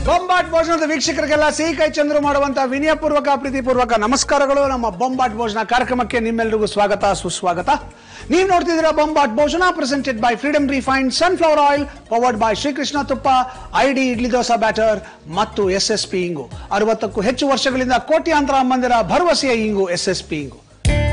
ಬೊಂಬಾಟ್ ಭೋಜನದ ವೀಕ್ಷಕರಿಗೆಲ್ಲ ಸಿಹಿ ಕೈ ಚಂದ್ರು ಮಾಡುವಂತ ವಿನಯಪೂರ್ವಕ ಪ್ರೀತಿಪೂರ್ವಕ ನಮಸ್ಕಾರಗಳು ನಮ್ಮ ಬೊಂಬಾಟ್ ಭೋಜನ ಕಾರ್ಯಕ್ರಮಕ್ಕೆ ನಿಮ್ಮೆಲ್ಲರಿಗೂ ಸ್ವಾಗತ ಸುಸ್ವಾಗತ ನೀವು ನೋಡ್ತಿದ್ದೀರಾ Bombat Bhojana presented by freedom refined sunflower oil powered by Srikrishna ತುಪ್ಪ ಐಡಿ ಇಡ್ಲಿ ದೋಸಾ ಬ್ಯಾಟರ್ ಮತ್ತು ಎಸ್ ಎಸ್ ಪಿ ಇಂಗು ಅರವತ್ತಕ್ಕೂ ಹೆಚ್ಚು ವರ್ಷಗಳಿಂದ ಕೋಟ್ಯಾಂತರ ಮಂದಿರ ಭರವಸೆಯ ಇಂಗು ಎಸ್ ಎಸ್ ಪಿ ಇಂಗು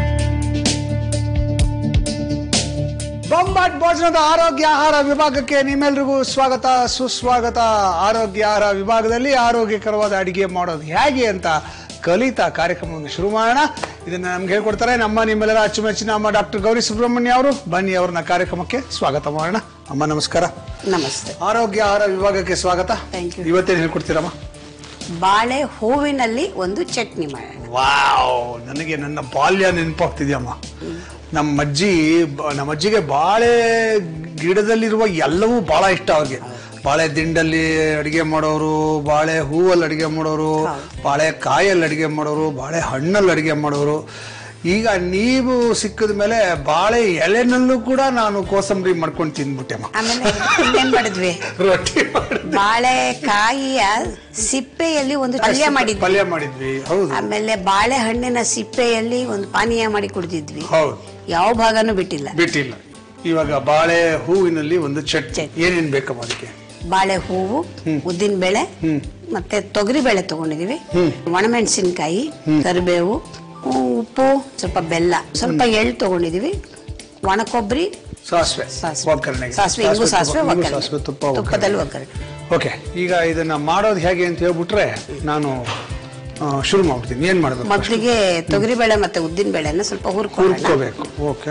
ಬೊಂಬಾಟ್ ಭೋಜನದ ಆರೋಗ್ಯ ಆಹಾರ ವಿಭಾಗಕ್ಕೆ ನಿಮ್ಮೆಲ್ರಿಗೂ ಸ್ವಾಗತ ಸುಸ್ವಾಗತ ಆರೋಗ್ಯ ಆಹಾರ ವಿಭಾಗದಲ್ಲಿ ಆರೋಗ್ಯಕರವಾದ ಅಡಿಗೆ ಮಾಡೋದು ಹೇಗೆ ಅಂತ ಕಲಿತಾ ಕಾರ್ಯಕ್ರಮವನ್ನು ಶುರು ಮಾಡೋಣ ಇದನ್ನ ನಮ್ಗೆ ಹೇಳ್ಕೊಡ್ತಾರೆ ನಮ್ಮ ನಿಮ್ಮೆಲ್ಲರ ಅಚ್ಚುಮೆಚ್ಚಿನ ಅಮ್ಮ ಡಾಕ್ಟರ್ ಗೌರಿ ಸುಬ್ರಹ್ಮಣ್ಯ ಅವರು ಬನ್ನಿ ಅವ್ರನ್ನ ಕಾರ್ಯಕ್ರಮಕ್ಕೆ ಸ್ವಾಗತ ಮಾಡೋಣ ಅಮ್ಮ ನಮಸ್ಕಾರ ನಮಸ್ತೆ ಆರೋಗ್ಯ ಆಹಾರ ವಿಭಾಗಕ್ಕೆ ಸ್ವಾಗತ Thank you. ಇವತ್ತೇನು ಹೇಳ್ಕೊಡ್ತೀರಮ್ಮ ಬಾಳೆ ಹೂವಿನಲ್ಲಿ ಒಂದು ಚಟ್ನಿ ಮಾಡೋಣ ವಾವ್ ನನಗೆ ನನ್ನ ಬಾಲ್ಯ ನೆನಪಾಗ್ತಿದ್ಯಮ್ಮ ನಮ್ಮ ಅಜ್ಜಿ ಬ- ನಮ್ಮ ಅಜ್ಜಿಗೆ ಬಾಳೆ ಗಿಡದಲ್ಲಿರುವ ಎಲ್ಲವೂ ಬಹಳ ಇಷ್ಟ ಅವ್ರಿಗೆ ಬಾಳೆ ದಿಂಡಲ್ಲಿ ಅಡಿಗೆ ಮಾಡೋರು ಬಾಳೆ ಹೂವಲ್ಲಿ ಅಡಿಗೆ ಮಾಡೋರು ಬಾಳೆ ಕಾಯಲ್ಲಿ ಅಡಿಗೆ ಮಾಡೋರು ಬಾಳೆ ಹಣ್ಣಲ್ಲಿ ಅಡಿಗೆ ಮಾಡೋರು ಈಗ ನೀವು ಸಿಕ್ಕಿದ ಮೇಲೆ ಬಾಳೆ ಎಲೆನಲ್ಲೂ ಕೂಡ ನಾನು ಕೋಸಂಬರಿ ಮಾಡ್ಕೊಂಡು ತಿಂದ್ಬಿಟ್ಟೆಮ್ಮ ಆಮೇಲೆ ಇನ್ನೇನ್ ಮಾಡಿದ್ವಿ ರೊಟ್ಟಿ ಮಾಡಿ ಬಾಳೆಕಾಯಿಯ ಸಿಪ್ಪೆಯಲ್ಲಿ ಒಂದು ಪಲ್ಯ ಮಾಡಿದ್ವಿ ಪಲ್ಯ ಮಾಡಿದ್ವಿ ಹೌದು ಆಮೇಲೆ ಬಾಳೆಹಣ್ಣಿನ ಸಿಪ್ಪೆಯಲ್ಲಿ ಒಂದು ಪಾನೀಯ ಮಾಡಿ ಕುಡಿದಿದ್ವಿ ಹೌದು ಯಾವ ಭಾಗನೂ ಬಿಟ್ಟಿಲ್ಲ ಬಿಟ್ಟಿಲ್ಲ ಇವಾಗ ಬಾಳೆ ಹೂವಿನಲ್ಲಿ ಒಂದು ಚಟ್ನಿ ಚಟ್ನಿ. ಏನೇನ್ ಬೇಕಮ್ಮ ಅದಕ್ಕೆ ಬಾಳೆ ಹೂವು ಉದ್ದಿನ ಬೇಳೆ ಮತ್ತೆ ತೊಗರಿ ಬೇಳೆ ತಗೊಂಡಿದೀವಿ ಒಣಮೆಣಸಿನ್ಕಾಯಿ ಕರಿಬೇವು ಹ್ಮ್, ಉಪ್ಪು ಸ್ವಲ್ಪ ಬೆಲ್ಲ ಸ್ವಲ್ಪ ಎಳ್ಳು ತಗೊಂಡಿದೀವಿ ಒಣ ಕೊಬ್ಬರಿ ಸಾಸಿವೆ ಸಾಸಿವೆ. ಒಗ್ಗರಣೆಗೆ ಸಾಸಿವೆ ಇಂಗು ಸಾಸಿವೆ ತುಪ್ಪ- ಇಂಗು ಒಗ್ಗರಣೆ. ಸಾಸಿವೆ ತುಪ್ಪ ತುಪ್ಪದಲ್ಲಿ ಒಗ್ಗರಣೆ ಒಗ್ಗರಣೆ ಓಕೆ ಈಗ ಇದನ್ನ ಮಾಡೋದು ಹೇಗೆ ಅಂತ ಹೇಳ್ಬಿಟ್ರೆ ನಾನು ಆ, ಶುರು ಮಾಡ್ಬಿಡ್ತೀನಿ ಏನ್ ಮಾಡ್ಬೇಕು ಮೊದಲಿಗೆ ತೊಗರಿ ಬೇಳೆ ಮತ್ತೆ ಉದ್ದಿನ ಬೇಳೆನ ಸ್ವಲ್ಪ ಹುರ್ಕೊಳ್ಳೋಣ ಹುರ್ಕೋಬೇಕು ಓಕೆ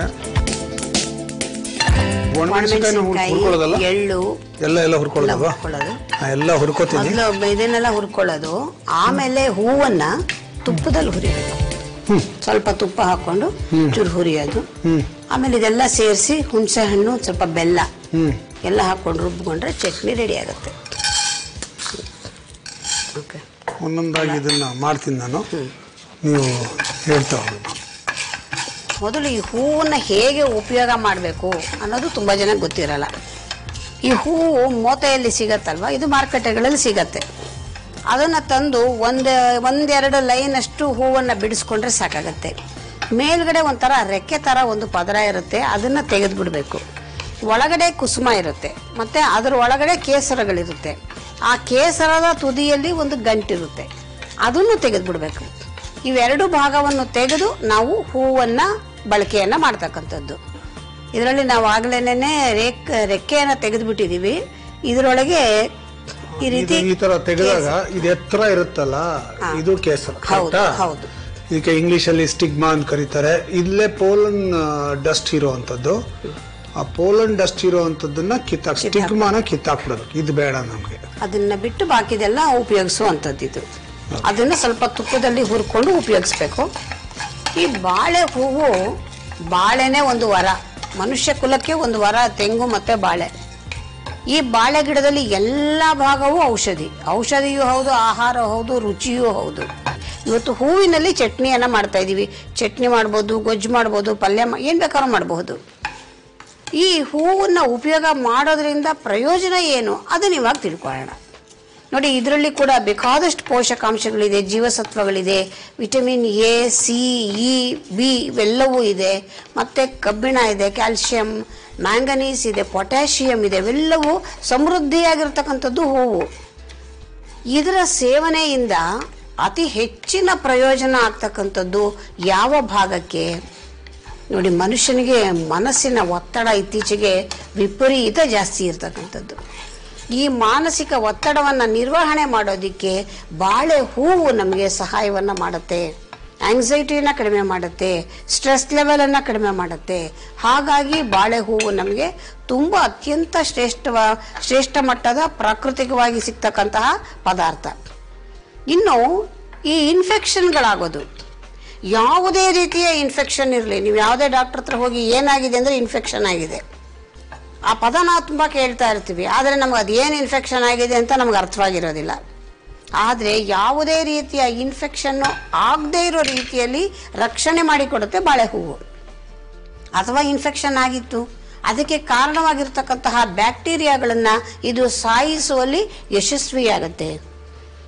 ಒಣಮೆಣಸಿನಕಾಯಿನ ಒಣಮೆಣಸಿನ್ಕಾಯಿ ಹುರ್ಕೊಳ್ಳೋದಲ್ಲ ಎಳ್ಳು ಎಲ್ಲ ಎಲ್ಲ ಎಲ್ಲ ಹುರ್ಕೊಳ್ಳೋದಲ್ವಾ ಹುರ್ಕೊಳ್ಳೋದು ನಾ ಎಲ್ಲ ಹುರ್ಕೋತೀನಿ ಮೊದಲು ಇದನ್ನೆಲ್ಲ ಹುರ್ಕೊಳ್ಳೋದು ಆಮೇಲೆ ಹೂವನ್ನ ತುಪ್ಪದಲ್ಲಿ ಹುರಿಬೇಕು ಸ್ವಲ್ಪ ತುಪ್ಪ ಹಾಕೊಂಡು ಚೂರು ಹುರಿಯೋದು ಆಮೇಲೆ ಇದೆಲ್ಲ ಸೇರಿಸಿ ಹುಣಸೆ ಹಣ್ಣು ಸ್ವಲ್ಪ ಬೆಲ್ಲ ಎಲ್ಲ ಹಾಕೊಂಡು ರುಬ್ಕೊಂಡ್ರೆ ಚಟ್ನಿ ರೆಡಿ ಆಗುತ್ತೆ ಓಕೆ ಒಂದೊಂದಾಗಿ ಇದನ್ನ ಮಾಡ್ತೀನಿ ನಾನು ನೀವು ಹೇಳ್ತಾ ಹೋಗಿ ಮೊದಲು ಈ ಹೂವನ್ನ ಹೇಗೆ ಉಪಯೋಗ ಮಾಡಬೇಕು ಅನ್ನೋದು ತುಂಬ ಜನ ಗೊತ್ತಿರಲ್ಲ ಈ ಹೂವು ಮೋತೆಯಲ್ಲಿ ಸಿಗತ್ತಲ್ವ ಇದು ಮಾರುಕಟ್ಟೆಗಳಲ್ಲಿ ಸಿಗತ್ತೆ ಅದನ್ನು ತಂದು ಒಂದು ಒಂದೆರಡು ಲೈನ್ ಅಷ್ಟು ಹೂವನ್ನು ಬಿಡಿಸ್ಕೊಂಡ್ರೆ ಸಾಕಾಗತ್ತೆ ಮೇಲ್ಗಡೆ ಒಂಥರ ರೆಕ್ಕೆ ಥರ ಒಂದು ಪದರ ಇರುತ್ತೆ ಅದನ್ನು ತೆಗೆದು ಬಿಡಬೇಕು ಒಳಗಡೆ ಕುಸುಮ ಇರುತ್ತೆ ಮತ್ತು ಅದರ ಒಳಗಡೆ ಕೇಸರಗಳಿರುತ್ತೆ ಆ ಕೇಸರದ ತುದಿಯಲ್ಲಿ ಒಂದು ಗಂಟಿರುತ್ತೆ ಅದನ್ನು ತೆಗೆದು ಬಿಡಬೇಕು ಇವೆರಡು ಭಾಗವನ್ನು ತೆಗೆದು ನಾವು ಹೂವನ್ನ ಬಳಕೆಯನ್ನ ಮಾಡ್ತಕ್ಕಂಥದ್ದು ಇದರಲ್ಲಿ ನಾವು ಆಗ್ಲೇನೆ ರೇಕ್ ರೆಕ್ಕೆಯನ್ನ ತೆಗೆದು ಬಿಟ್ಟಿದೀವಿ ಇದರೊಳಗೆ ಈ ರೀತಿ ಇದು ಈ ತರ ತೆಗೆದಾಗ ಇದು ಎತ್ತರ ಇರುತ್ತಲ್ಲ ಇದು ಕೇಸರ ಹೌದು ಕರೆಕ್ಟಾ? ಹೌದು ಇದಕ್ಕೆ ಇಂಗ್ಲಿಷ್ ಅಲ್ಲಿ ಸ್ಟಿಗ್ಮಾ ಅಂತ ಕರೀತಾರೆ ಇಲ್ಲೇ ಪೋಲನ್ ಡಸ್ಟ್ ಇರುವಂತದ್ದು ಆ ಪೋಲನ್ ಡಸ್ಟ್ ಇರುವಂತದ್ದನ್ನ ಕಿತ್ತಾಕ್ ಸ್ಟಿಗ್ಮಾನ ಕಿತ್ತಾಕ್ಬಿಡೋದು ಇದು ಬೇಡ ನಮ್ಗೆ ಅದನ್ನ ಬಿಟ್ಟು ಬಾಕಿದೆಲ್ಲ ಉಪಯೋಗಿಸುವಂಥದ್ದು ಇದು ಅದನ್ನ ಸ್ವಲ್ಪ ತುಪ್ಪದಲ್ಲಿ ಹುರ್ಕೊಂಡು ಉಪಯೋಗಿಸ್ಬೇಕು ಈ ಬಾಳೆ ಹೂವು ಬಾಳೆನೇ ಒಂದು ವರ ಮನುಷ್ಯ ಕುಲಕ್ಕೆ ಒಂದು ವರ ತೆಂಗು ಮತ್ತೆ ಬಾಳೆ ಈ ಬಾಳೆ ಗಿಡದಲ್ಲಿ ಎಲ್ಲ ಭಾಗವೂ ಔಷಧಿ ಔಷಧಿಯೂ ಹೌದು ಆಹಾರ ಹೌದು ರುಚಿಯೂ ಹೌದು ಇವತ್ತು ಹೂವಿನಲ್ಲಿ ಚಟ್ನಿಯನ್ನ ಮಾಡ್ತಾ ಇದೀವಿ ಚಟ್ನಿ ಮಾಡ್ಬೋದು ಗೊಜ್ಜು ಮಾಡ್ಬೋದು ಪಲ್ಯ ಮಾ- ಏನ್ ಬೇಕಾದ್ರೂ ಮಾಡಬಹುದು ಈ ಹೂವನ್ನ ಉಪಯೋಗ ಮಾಡೋದ್ರಿಂದ ಪ್ರಯೋಜನ ಏನು ಅದನ್ನ ಇವಾಗ ತಿಳ್ಕೊಳ್ಳೋಣ ನೋಡಿ ಇದರಲ್ಲಿ ಕೂಡ ಬೇಕಾದಷ್ಟು ಪೋಷಕಾಂಶಗಳಿದೆ ಜೀವಸತ್ವಗಳಿದೆ vitamin A C E B ಇವೆಲ್ಲವೂ ಇದೆ ಮತ್ತೆ ಕಬ್ಬಿಣ ಇದೆ ಕ್ಯಾಲ್ಸಿಯಂ ಮ್ಯಾಂಗನೀಸ್ ಇದೆ ಪೊಟ್ಯಾಷಿಯಂ ಇದೆ ಇವೆಲ್ಲವೂ ಸಮೃದ್ಧಿಯಾಗಿರ್ತಕ್ಕಂಥದ್ದು ಹೂವು ಇದರ ಸೇವನೆಯಿಂದ ಅತಿ ಹೆಚ್ಚಿನ ಪ್ರಯೋಜನ ಆಗ್ತಕ್ಕಂಥದ್ದು ಯಾವ ಭಾಗಕ್ಕೆ ನೋಡಿ ಮನುಷ್ಯನಿಗೆ ಮನಸ್ಸಿನ ಒತ್ತಡ ಇತ್ತೀಚೆಗೆ ವಿಪರೀತ ಜಾಸ್ತಿ ಇರ್ತಕ್ಕಂಥದ್ದು ಈ ಮಾನಸಿಕ ಒತ್ತಡವನ್ನು ನಿರ್ವಹಣೆ ಮಾಡೋದಕ್ಕೆ ಬಾಳೆ ಹೂವು ನಮಗೆ ಸಹಾಯವನ್ನು ಮಾಡುತ್ತೆ ಆಂಗ್ಸೈಟಿನ ಕಡಿಮೆ ಮಾಡುತ್ತೆ ಸ್ಟ್ರೆಸ್ ಲೆವೆಲನ್ನು ಕಡಿಮೆ ಮಾಡುತ್ತೆ ಹಾಗಾಗಿ ಬಾಳೆ ಹೂವು ನಮಗೆ ತುಂಬ ಅತ್ಯಂತ ಶ್ರೇಷ್ಠವ ಶ್ರೇಷ್ಠ ಮಟ್ಟದ ಪ್ರಾಕೃತಿಕವಾಗಿ ಸಿಗ್ತಕ್ಕಂತಹ ಪದಾರ್ಥ ಇನ್ನು ಈ ಇನ್ಫೆಕ್ಷನ್ಗಳಾಗೋದು ಯಾವುದೇ ರೀತಿಯ ಇನ್ಫೆಕ್ಷನ್ ಇರಲಿ ನೀವು ಯಾವುದೇ ಡಾಕ್ಟರ್ ಹತ್ರ ಹೋಗಿ ಏನಾಗಿದೆ ಅಂದರೆ ಇನ್ಫೆಕ್ಷನ್ ಆಗಿದೆ ಆ ಪದ ನಾವು ತುಂಬ ಕೇಳ್ತಾ ಇರ್ತೀವಿ ಆದರೆ ನಮ್ಗೆ ಅದೇನು ಇನ್ಫೆಕ್ಷನ್ ಆಗಿದೆ ಅಂತ ನಮ್ಗೆ ಅರ್ಥವಾಗಿರೋದಿಲ್ಲ ಆದರೆ ಯಾವುದೇ ರೀತಿಯ ಇನ್ಫೆಕ್ಷನ್ನು ಆಗದೇ ಇರೋ ರೀತಿಯಲ್ಲಿ ರಕ್ಷಣೆ ಮಾಡಿಕೊಡುತ್ತೆ ಬಾಳೆ ಹೂವು ಅಥವಾ ಇನ್ಫೆಕ್ಷನ್ ಆಗಿತ್ತು ಅದಕ್ಕೆ ಕಾರಣವಾಗಿರ್ತಕ್ಕಂತಹ ಬ್ಯಾಕ್ಟೀರಿಯಾಗಳನ್ನು ಇದು ಸಾಯಿಸುವಲ್ಲಿ ಯಶಸ್ವಿಯಾಗುತ್ತೆ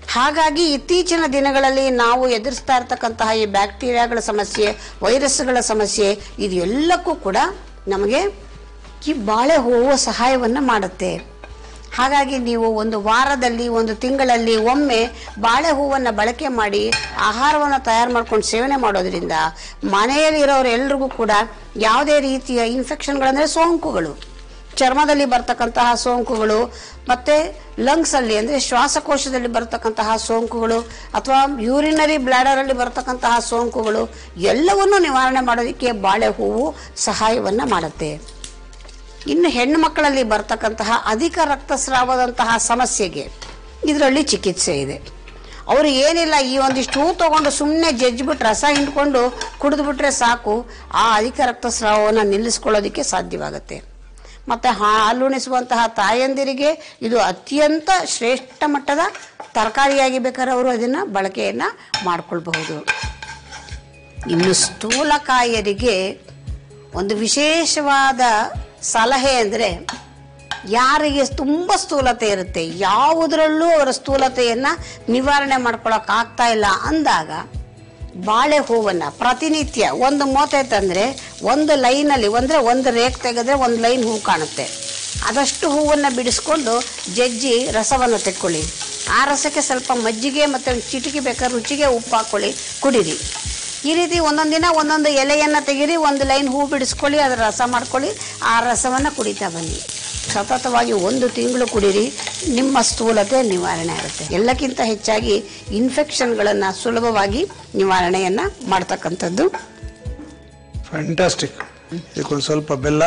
ಹಾಗಾಗಿ ಇತ್ತೀಚಿನ ದಿನಗಳಲ್ಲಿ ನಾವು ಎದುರಿಸ್ತಾ ಇರತಕ್ಕಂತಹ ಈ ಬ್ಯಾಕ್ಟೀರಿಯಾಗಳ ಸಮಸ್ಯೆ ವೈರಸ್ಗಳ ಸಮಸ್ಯೆ ಇದು ಎಲ್ಲಕ್ಕೂ ಕೂಡ ನಮಗೆ ಈ ಬಾಳೆ ಹೂವು ಸಹಾಯವನ್ನು ಮಾಡುತ್ತೆ ಹಾಗಾಗಿ ನೀವು ಒಂದು ವಾರದಲ್ಲಿ ಒಂದು ತಿಂಗಳಲ್ಲಿ ಒಮ್ಮೆ ಬಾಳೆ ಹೂವನ್ನು ಬಳಕೆ ಮಾಡಿ ಆಹಾರವನ್ನು ತಯಾರು ಮಾಡ್ಕೊಂಡು ಸೇವನೆ ಮಾಡೋದ್ರಿಂದ ಮನೆಯಲ್ಲಿರೋರು ಎಲ್ರಿಗೂ ಕೂಡ ಯಾವುದೇ ರೀತಿಯ ಇನ್ಫೆಕ್ಷನ್ಗಳಂದರೆ ಸೋಂಕುಗಳು ಚರ್ಮದಲ್ಲಿ ಬರ್ತಕ್ಕಂತಹ ಸೋಂಕುಗಳು ಮತ್ತು ಲಂಗ್ಸಲ್ಲಿ ಅಂದರೆ ಶ್ವಾಸಕೋಶದಲ್ಲಿ ಬರ್ತಕ್ಕಂತಹ ಸೋಂಕುಗಳು ಅಥವಾ ಯೂರಿನರಿ ಬ್ಲ್ಯಾಡರಲ್ಲಿ ಬರ್ತಕ್ಕಂತಹ ಸೋಂಕುಗಳು ಎಲ್ಲವನ್ನೂ ನಿವಾರಣೆ ಮಾಡೋದಕ್ಕೆ ಬಾಳೆ ಹೂವು ಸಹಾಯವನ್ನು ಮಾಡುತ್ತೆ ಇನ್ನು ಹೆಣ್ಣು ಮಕ್ಕಳಲ್ಲಿ ಬರ್ತಕ್ಕಂತಹ ಅಧಿಕ ರಕ್ತಸ್ರಾವದಂತಹ ಸಮಸ್ಯೆಗೆ ಇದರಲ್ಲಿ ಚಿಕಿತ್ಸೆ ಇದೆ ಅವರು ಏನಿಲ್ಲ ಈ ಒಂದಿಷ್ಟು ಹೂ ತಗೊಂಡು ಸುಮ್ಮನೆ ಜಜ್ಜಿಬಿಟ್ಟು ರಸ ಹಿಂಡ್ಕೊಂಡು ಕುಡಿದ್ಬಿಟ್ರೆ ಸಾಕು ಆ ಅಧಿಕ ರಕ್ತಸ್ರಾವವನ್ನು ನಿಲ್ಲಿಸ್ಕೊಳ್ಳೋದಕ್ಕೆ ಸಾಧ್ಯವಾಗುತ್ತೆ ಮತ್ತು ಹಾಲುಣಿಸುವಂತಹ ತಾಯಂದಿರಿಗೆ ಇದು ಅತ್ಯಂತ ಶ್ರೇಷ್ಠ ಮಟ್ಟದ ತರಕಾರಿಯಾಗಿ ಬೇಕಾದ್ರೆ ಅವರು ಅದನ್ನು ಬಳಕೆಯನ್ನು ಮಾಡಿಕೊಳ್ಬಹುದು ಇನ್ನು ಸ್ಥೂಲಕಾಯರಿಗೆ ಒಂದು ವಿಶೇಷವಾದ ಸಲಹೆ ಅಂದರೆ ಯಾರಿಗೆ ತುಂಬ ಸ್ಥೂಲತೆ ಇರುತ್ತೆ ಯಾವುದರಲ್ಲೂ ಅವರ ಸ್ಥೂಲತೆಯನ್ನು ನಿವಾರಣೆ ಮಾಡ್ಕೊಳಕ್ ಆಗ್ತಾ ಇಲ್ಲ ಅಂದಾಗ ಬಾಳೆ ಹೂವನ್ನು ಪ್ರತಿನಿತ್ಯ ಒಂದು ಮೋತೆ ತಂದರೆ ಒಂದು ಲೈನಲ್ಲಿ ಅಂದರೆ ಒಂದು ರೇಖ್ ತೆಗೆದ್ರೆ ಒಂದು ಲೈನ್ ಹೂ ಕಾಣುತ್ತೆ ಅದಷ್ಟು ಹೂವನ್ನು ಬಿಡಿಸ್ಕೊಂಡು ಜಜ್ಜಿ ರಸವನ್ನು ತೆಕ್ಕೊಳ್ಳಿ ಆ ರಸಕ್ಕೆ ಸ್ವಲ್ಪ ಮಜ್ಜಿಗೆ ಮತ್ತು ಒಂದು ಚಿಟಿಕೆ ಬೇಕಾದ್ರೆ ರುಚಿಗೆ ಉಪ್ಪು ಹಾಕ್ಕೊಳ್ಳಿ ಕುಡೀರಿ ಈ ರೀತಿ ಒಂದೊಂದು ದಿನ ಒಂದೊಂದು ಎಲೆಯನ್ನು ತೆಗೀರಿ ಒಂದು ಲೈನ್ ಹೂ ಬಿಡಿಸ್ಕೊಳ್ಳಿ ಅದರ ರಸ ಮಾಡ್ಕೊಳ್ಳಿ ಆ ರಸವನ್ನು ಕುಡಿತಾ ಬನ್ನಿ ಸತತವಾಗಿ ಒಂದು ತಿಂಗಳು ಕುಡೀರಿ ನಿಮ್ಮ ಸ್ಥೂಲತೆ ನಿವಾರಣೆ ಆಗುತ್ತೆ ಎಲ್ಲಕ್ಕಿಂತ ಹೆಚ್ಚಾಗಿ ಇನ್ಫೆಕ್ಷನ್ಗಳನ್ನು ಸುಲಭವಾಗಿ ನಿವಾರಣೆಯನ್ನು ಮಾಡ್ತಕ್ಕಂಥದ್ದು ಫ್ಯಾಂಟಾಸ್ಟಿಕ್ ಇದಕ್ಕೊಂದು ಸ್ವಲ್ಪ ಬೆಲ್ಲ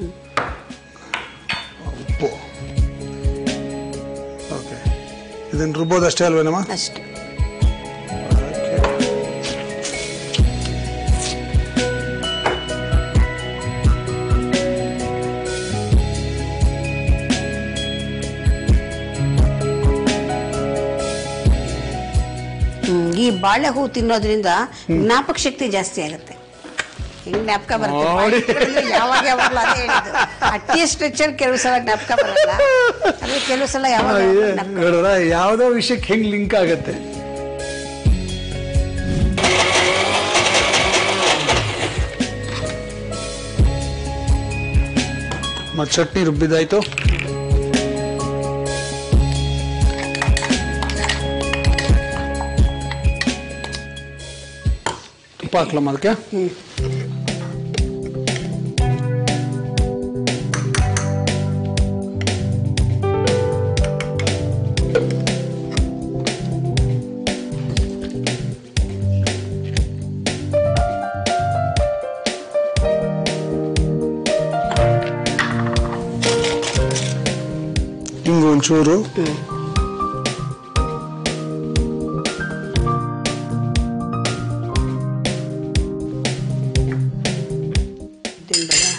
ಉಪ್ಪು ಓಕೆ ಇದನ್ನು ರುಬ್ಬೋದಷ್ಟೇ ಅಲ್ವೇನಮ್ಮ ಅಷ್ಟೆ ಹ್ಮ್, ಈ ಬಾಳೆ ಹೂ ತಿನ್ನೋದ್ರಿಂದ ಜ್ಞಾಪಕ ಶಕ್ತಿ ಜಾಸ್ತಿ ಆಗುತ್ತೆ ಹೆಂಗ್ ಜ್ಞಾಪಕ ಬರುತ್ತೆ ಬಾಯಿ ಇಟ್ಕೊಂಡ್ರೆ ಯಾವಾಗ ಯಾವಾಗಲೂ ಅದೇ ಹೇಳಿದ್ದು ಅಟ್ಲೀಸ್ಟ್ ಸ್ಟ್ರೆಚರ್ ಕೆಲವು ಸಲ ಜ್ಞಾಪಕ ಬರಲ್ಲ ಅದೇ ಕೆಲವು ಸಲ ಯಾವಾಗ ಯಾವಾಗ್ಲೂ ಜ್ಞಾಪಕ ನೋಡಿದ್ರ ಯಾವುದೋ ವಿಷಯಕ್ಕೆ ಹೆಂಗ್ ಲಿಂಕ್ ಆಗತ್ತೆ ಮತ್ತೆ ಚಟ್ನಿ ರುಬ್ಬಿದಾಯ್ತು ತುಪ್ಪ ಹಾಕ್ಲಮ್ಮ ಅದಕ್ಕೆ ಹಿಂಗೆ ಒಂಚೂರು ತಿನ್ಬೇಡ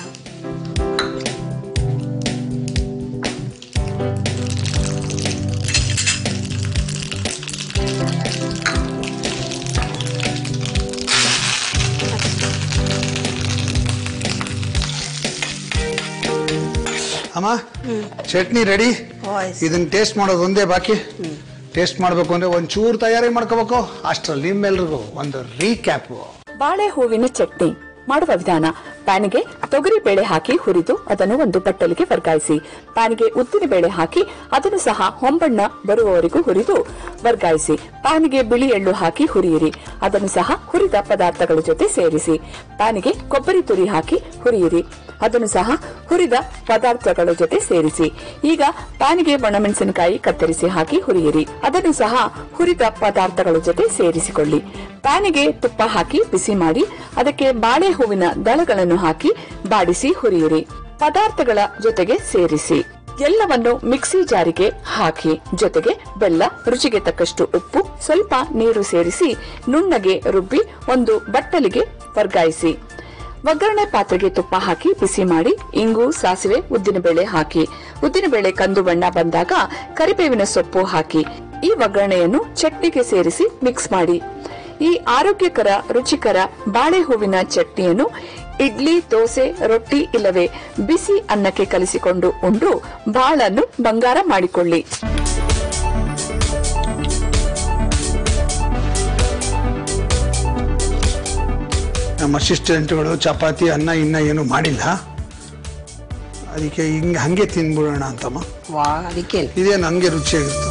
ಅಮ್ಮ ಚಟ್ನಿ ರೆಡಿ ಆಯ್ತು. ಇದನ್ನ ಟೇಸ್ಟ್ ಮಾಡೋದು ಒಂದೇ ಬಾಕಿ ಟೇಸ್ಟ್ ಮಾಡಬೇಕು ಅಂದ್ರೆ ಒಂಚೂರು ತಯಾರಿ ಮಾಡ್ಕೋಬೇಕು ಅಷ್ಟ್ರಲ್ಲಿ ನಿಮ್ಮೆಲ್ರಿಗೂ ಒಂದು ರೀಕ್ಯಾಪ್ ಬಾಳೆ ಹೂವಿನ ಚಟ್ನಿ ಮಾಡುವ ವಿಧಾನ ಪ್ಯಾನಿಗೆ ತೊಗರಿ ಬೇಳೆ ಹಾಕಿ ಹುರಿದು ಅದನ್ನು ಒಂದು ಬಟ್ಟಲಿಗೆ ವರ್ಗಾಯಿಸಿ ಪ್ಯಾನಿಗೆ ಉದ್ದಿನ ಬೇಳೆ ಹಾಕಿ ಅದನ್ನು ಸಹ ಹೊಂಬಣ್ಣ ಬರುವವರೆಗೂ ಹುರಿದು ವರ್ಗಾಯಿಸಿ ಪ್ಯಾನಿಗೆ ಬಿಳಿ ಎಳ್ಳು ಹಾಕಿ ಹುರಿಯಿರಿ ಅದನ್ನು ಸಹ ಹುರಿದ ಪದಾರ್ಥಗಳ ಜೊತೆ ಸೇರಿಸಿ ಪ್ಯಾನಿಗೆ ಕೊಬ್ಬರಿ ತುರಿ ಹಾಕಿ ಹುರಿಯಿರಿ ಅದನ್ನು ಸಹ ಹುರಿದ ಪದಾರ್ಥಗಳ ಜೊತೆ ಸೇರಿಸಿ ಈಗ ಪ್ಯಾನಿಗೆ ಒಣಮೆಣಸಿನಕಾಯಿ ಕತ್ತರಿಸಿ ಹಾಕಿ ಹುರಿಯಿರಿ ಅದನ್ನು ಸಹ ಹುರಿದ ಪದಾರ್ಥಗಳ ಜೊತೆ ಸೇರಿಸಿಕೊಳ್ಳಿ ಪ್ಯಾನಿಗೆ ತುಪ್ಪ ಹಾಕಿ ಬಿಸಿ ಮಾಡಿ ಅದಕ್ಕೆ ಬಾಳೆ ಹೂವಿನ ದಳಗಳನ್ನು ಹಾಕಿ ಬಾಡಿಸಿ ಹುರಿಯಿರಿ ಪದಾರ್ಥಗಳ ಜೊತೆಗೆ ಸೇರಿಸಿ ಎಲ್ಲವನ್ನು ಮಿಕ್ಸಿ ಜಾರಿಗೆ ಹಾಕಿ ಜೊತೆಗೆ ಬೆಲ್ಲ ರುಚಿಗೆ ತಕ್ಕಷ್ಟು ಉಪ್ಪು ಸ್ವಲ್ಪ ನೀರು ಸೇರಿಸಿ ನುಣ್ಣಗೆ ರುಬ್ಬಿ ಒಂದು ಬಟ್ಟಲಿಗೆ ವರ್ಗಾಯಿಸಿ ಒಗ್ಗರಣೆ ಪಾತ್ರೆಗೆ ತುಪ್ಪ ಹಾಕಿ ಬಿಸಿ ಮಾಡಿ ಇಂಗು ಸಾಸಿವೆ ಉದ್ದಿನಬೇಳೆ ಹಾಕಿ ಉದ್ದಿನಬೇಳೆ ಕಂದು ಬಣ್ಣ ಬಂದಾಗ ಕರಿಬೇವಿನ ಸೊಪ್ಪು ಹಾಕಿ ಈ ಒಗ್ಗರಣೆಯನ್ನು ಚಟ್ನಿಗೆ ಸೇರಿಸಿ ಮಿಕ್ಸ್ ಮಾಡಿ ಈ ಆರೋಗ್ಯಕರ ರುಚಿಕರ ಬಾಳೆ ಹೂವಿನ ಚಟ್ನಿಯನ್ನು ಇಡ್ಲಿ ದೋಸೆ ರೊಟ್ಟಿ ಇಲ್ಲವೇ ಬಿಸಿ ಅನ್ನಕ್ಕೆ ಕಲಿಸಿಕೊಂಡು ಉಂಡು ಬಾಳನ್ನು ಬಂಗಾರ ಮಾಡಿಕೊಳ್ಳಿ ನಮ್ಮ ಅಸಿಸ್ಟೆಂಟ್ಗಳು ಚಪಾತಿ ಅನ್ನ ಇನ್ನ ಏನು ಮಾಡಿಲ್ಲ ಅದಕ್ಕೆ ಹಿಂಗೆ ಹಂಗೆ ತಿನ್ಬಿಡೋಣ ಅಂತಮ್ಮ ವಾ ಅದಕ್ಕೆ ಇದೇ ನನಗೆ ರುಚಿಯಾಗಿತ್ತು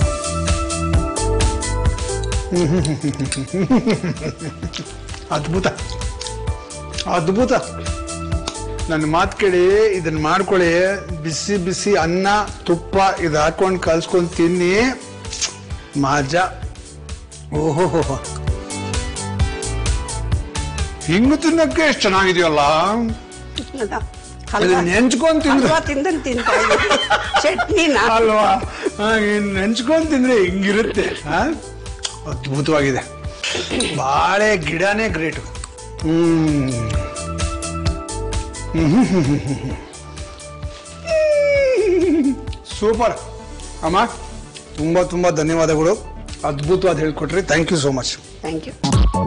ಅದ್ಭುತ ಅದ್ಭುತ ನನ್ನ ಮಾತು ಕೇಳಿ ಇದನ್ನ ಮಾಡ್ಕೊಳ್ಳಿ ಬಿಸಿ ಬಿಸಿ ಅನ್ನ ತುಪ್ಪ ಇದು ಹಾಕೊಂಡು ಕಲ್ಸ್ಕೊಂಡು ತಿನ್ನಿ ಮಾಜಾ ಓಹೋ ಹಿಂಗು ತಿನ್ನಕ್ಕೆ ಎಷ್ಟು ಚೆನ್ನಾಗಿದೆಯಲ್ಲ ಇದನ್ನ ನೆಂಚ್ಕೊಂಡ್ ತಿಂದ್ರೆ ಹಲ್ವಾ ತಿಂದಂಗ್ ತಿಂತಾ ಇದ್ದೀನಿ. ಚಟ್ನಿನ ಅಲ್ವಾ ನೆಂಚ್ಕೊಂಡ್ ತಿಂದ್ರೆ ಹಿಂಗಿರುತ್ತೆ ಆ? ಅದ್ಭುತವಾಗಿದೆ ಬಾಳೆ ಗಿಡನೇ ಗ್ರೇಟ್ ಹ್ಮ್ ಸೂಪರ್ ಅಮ್ಮ ತುಂಬಾ ತುಂಬಾ ಧನ್ಯವಾದಗಳು ಅದ್ಭುತವಾದ ಹೇಳ್ಕೊಟ್ರಿ thank you so much thank you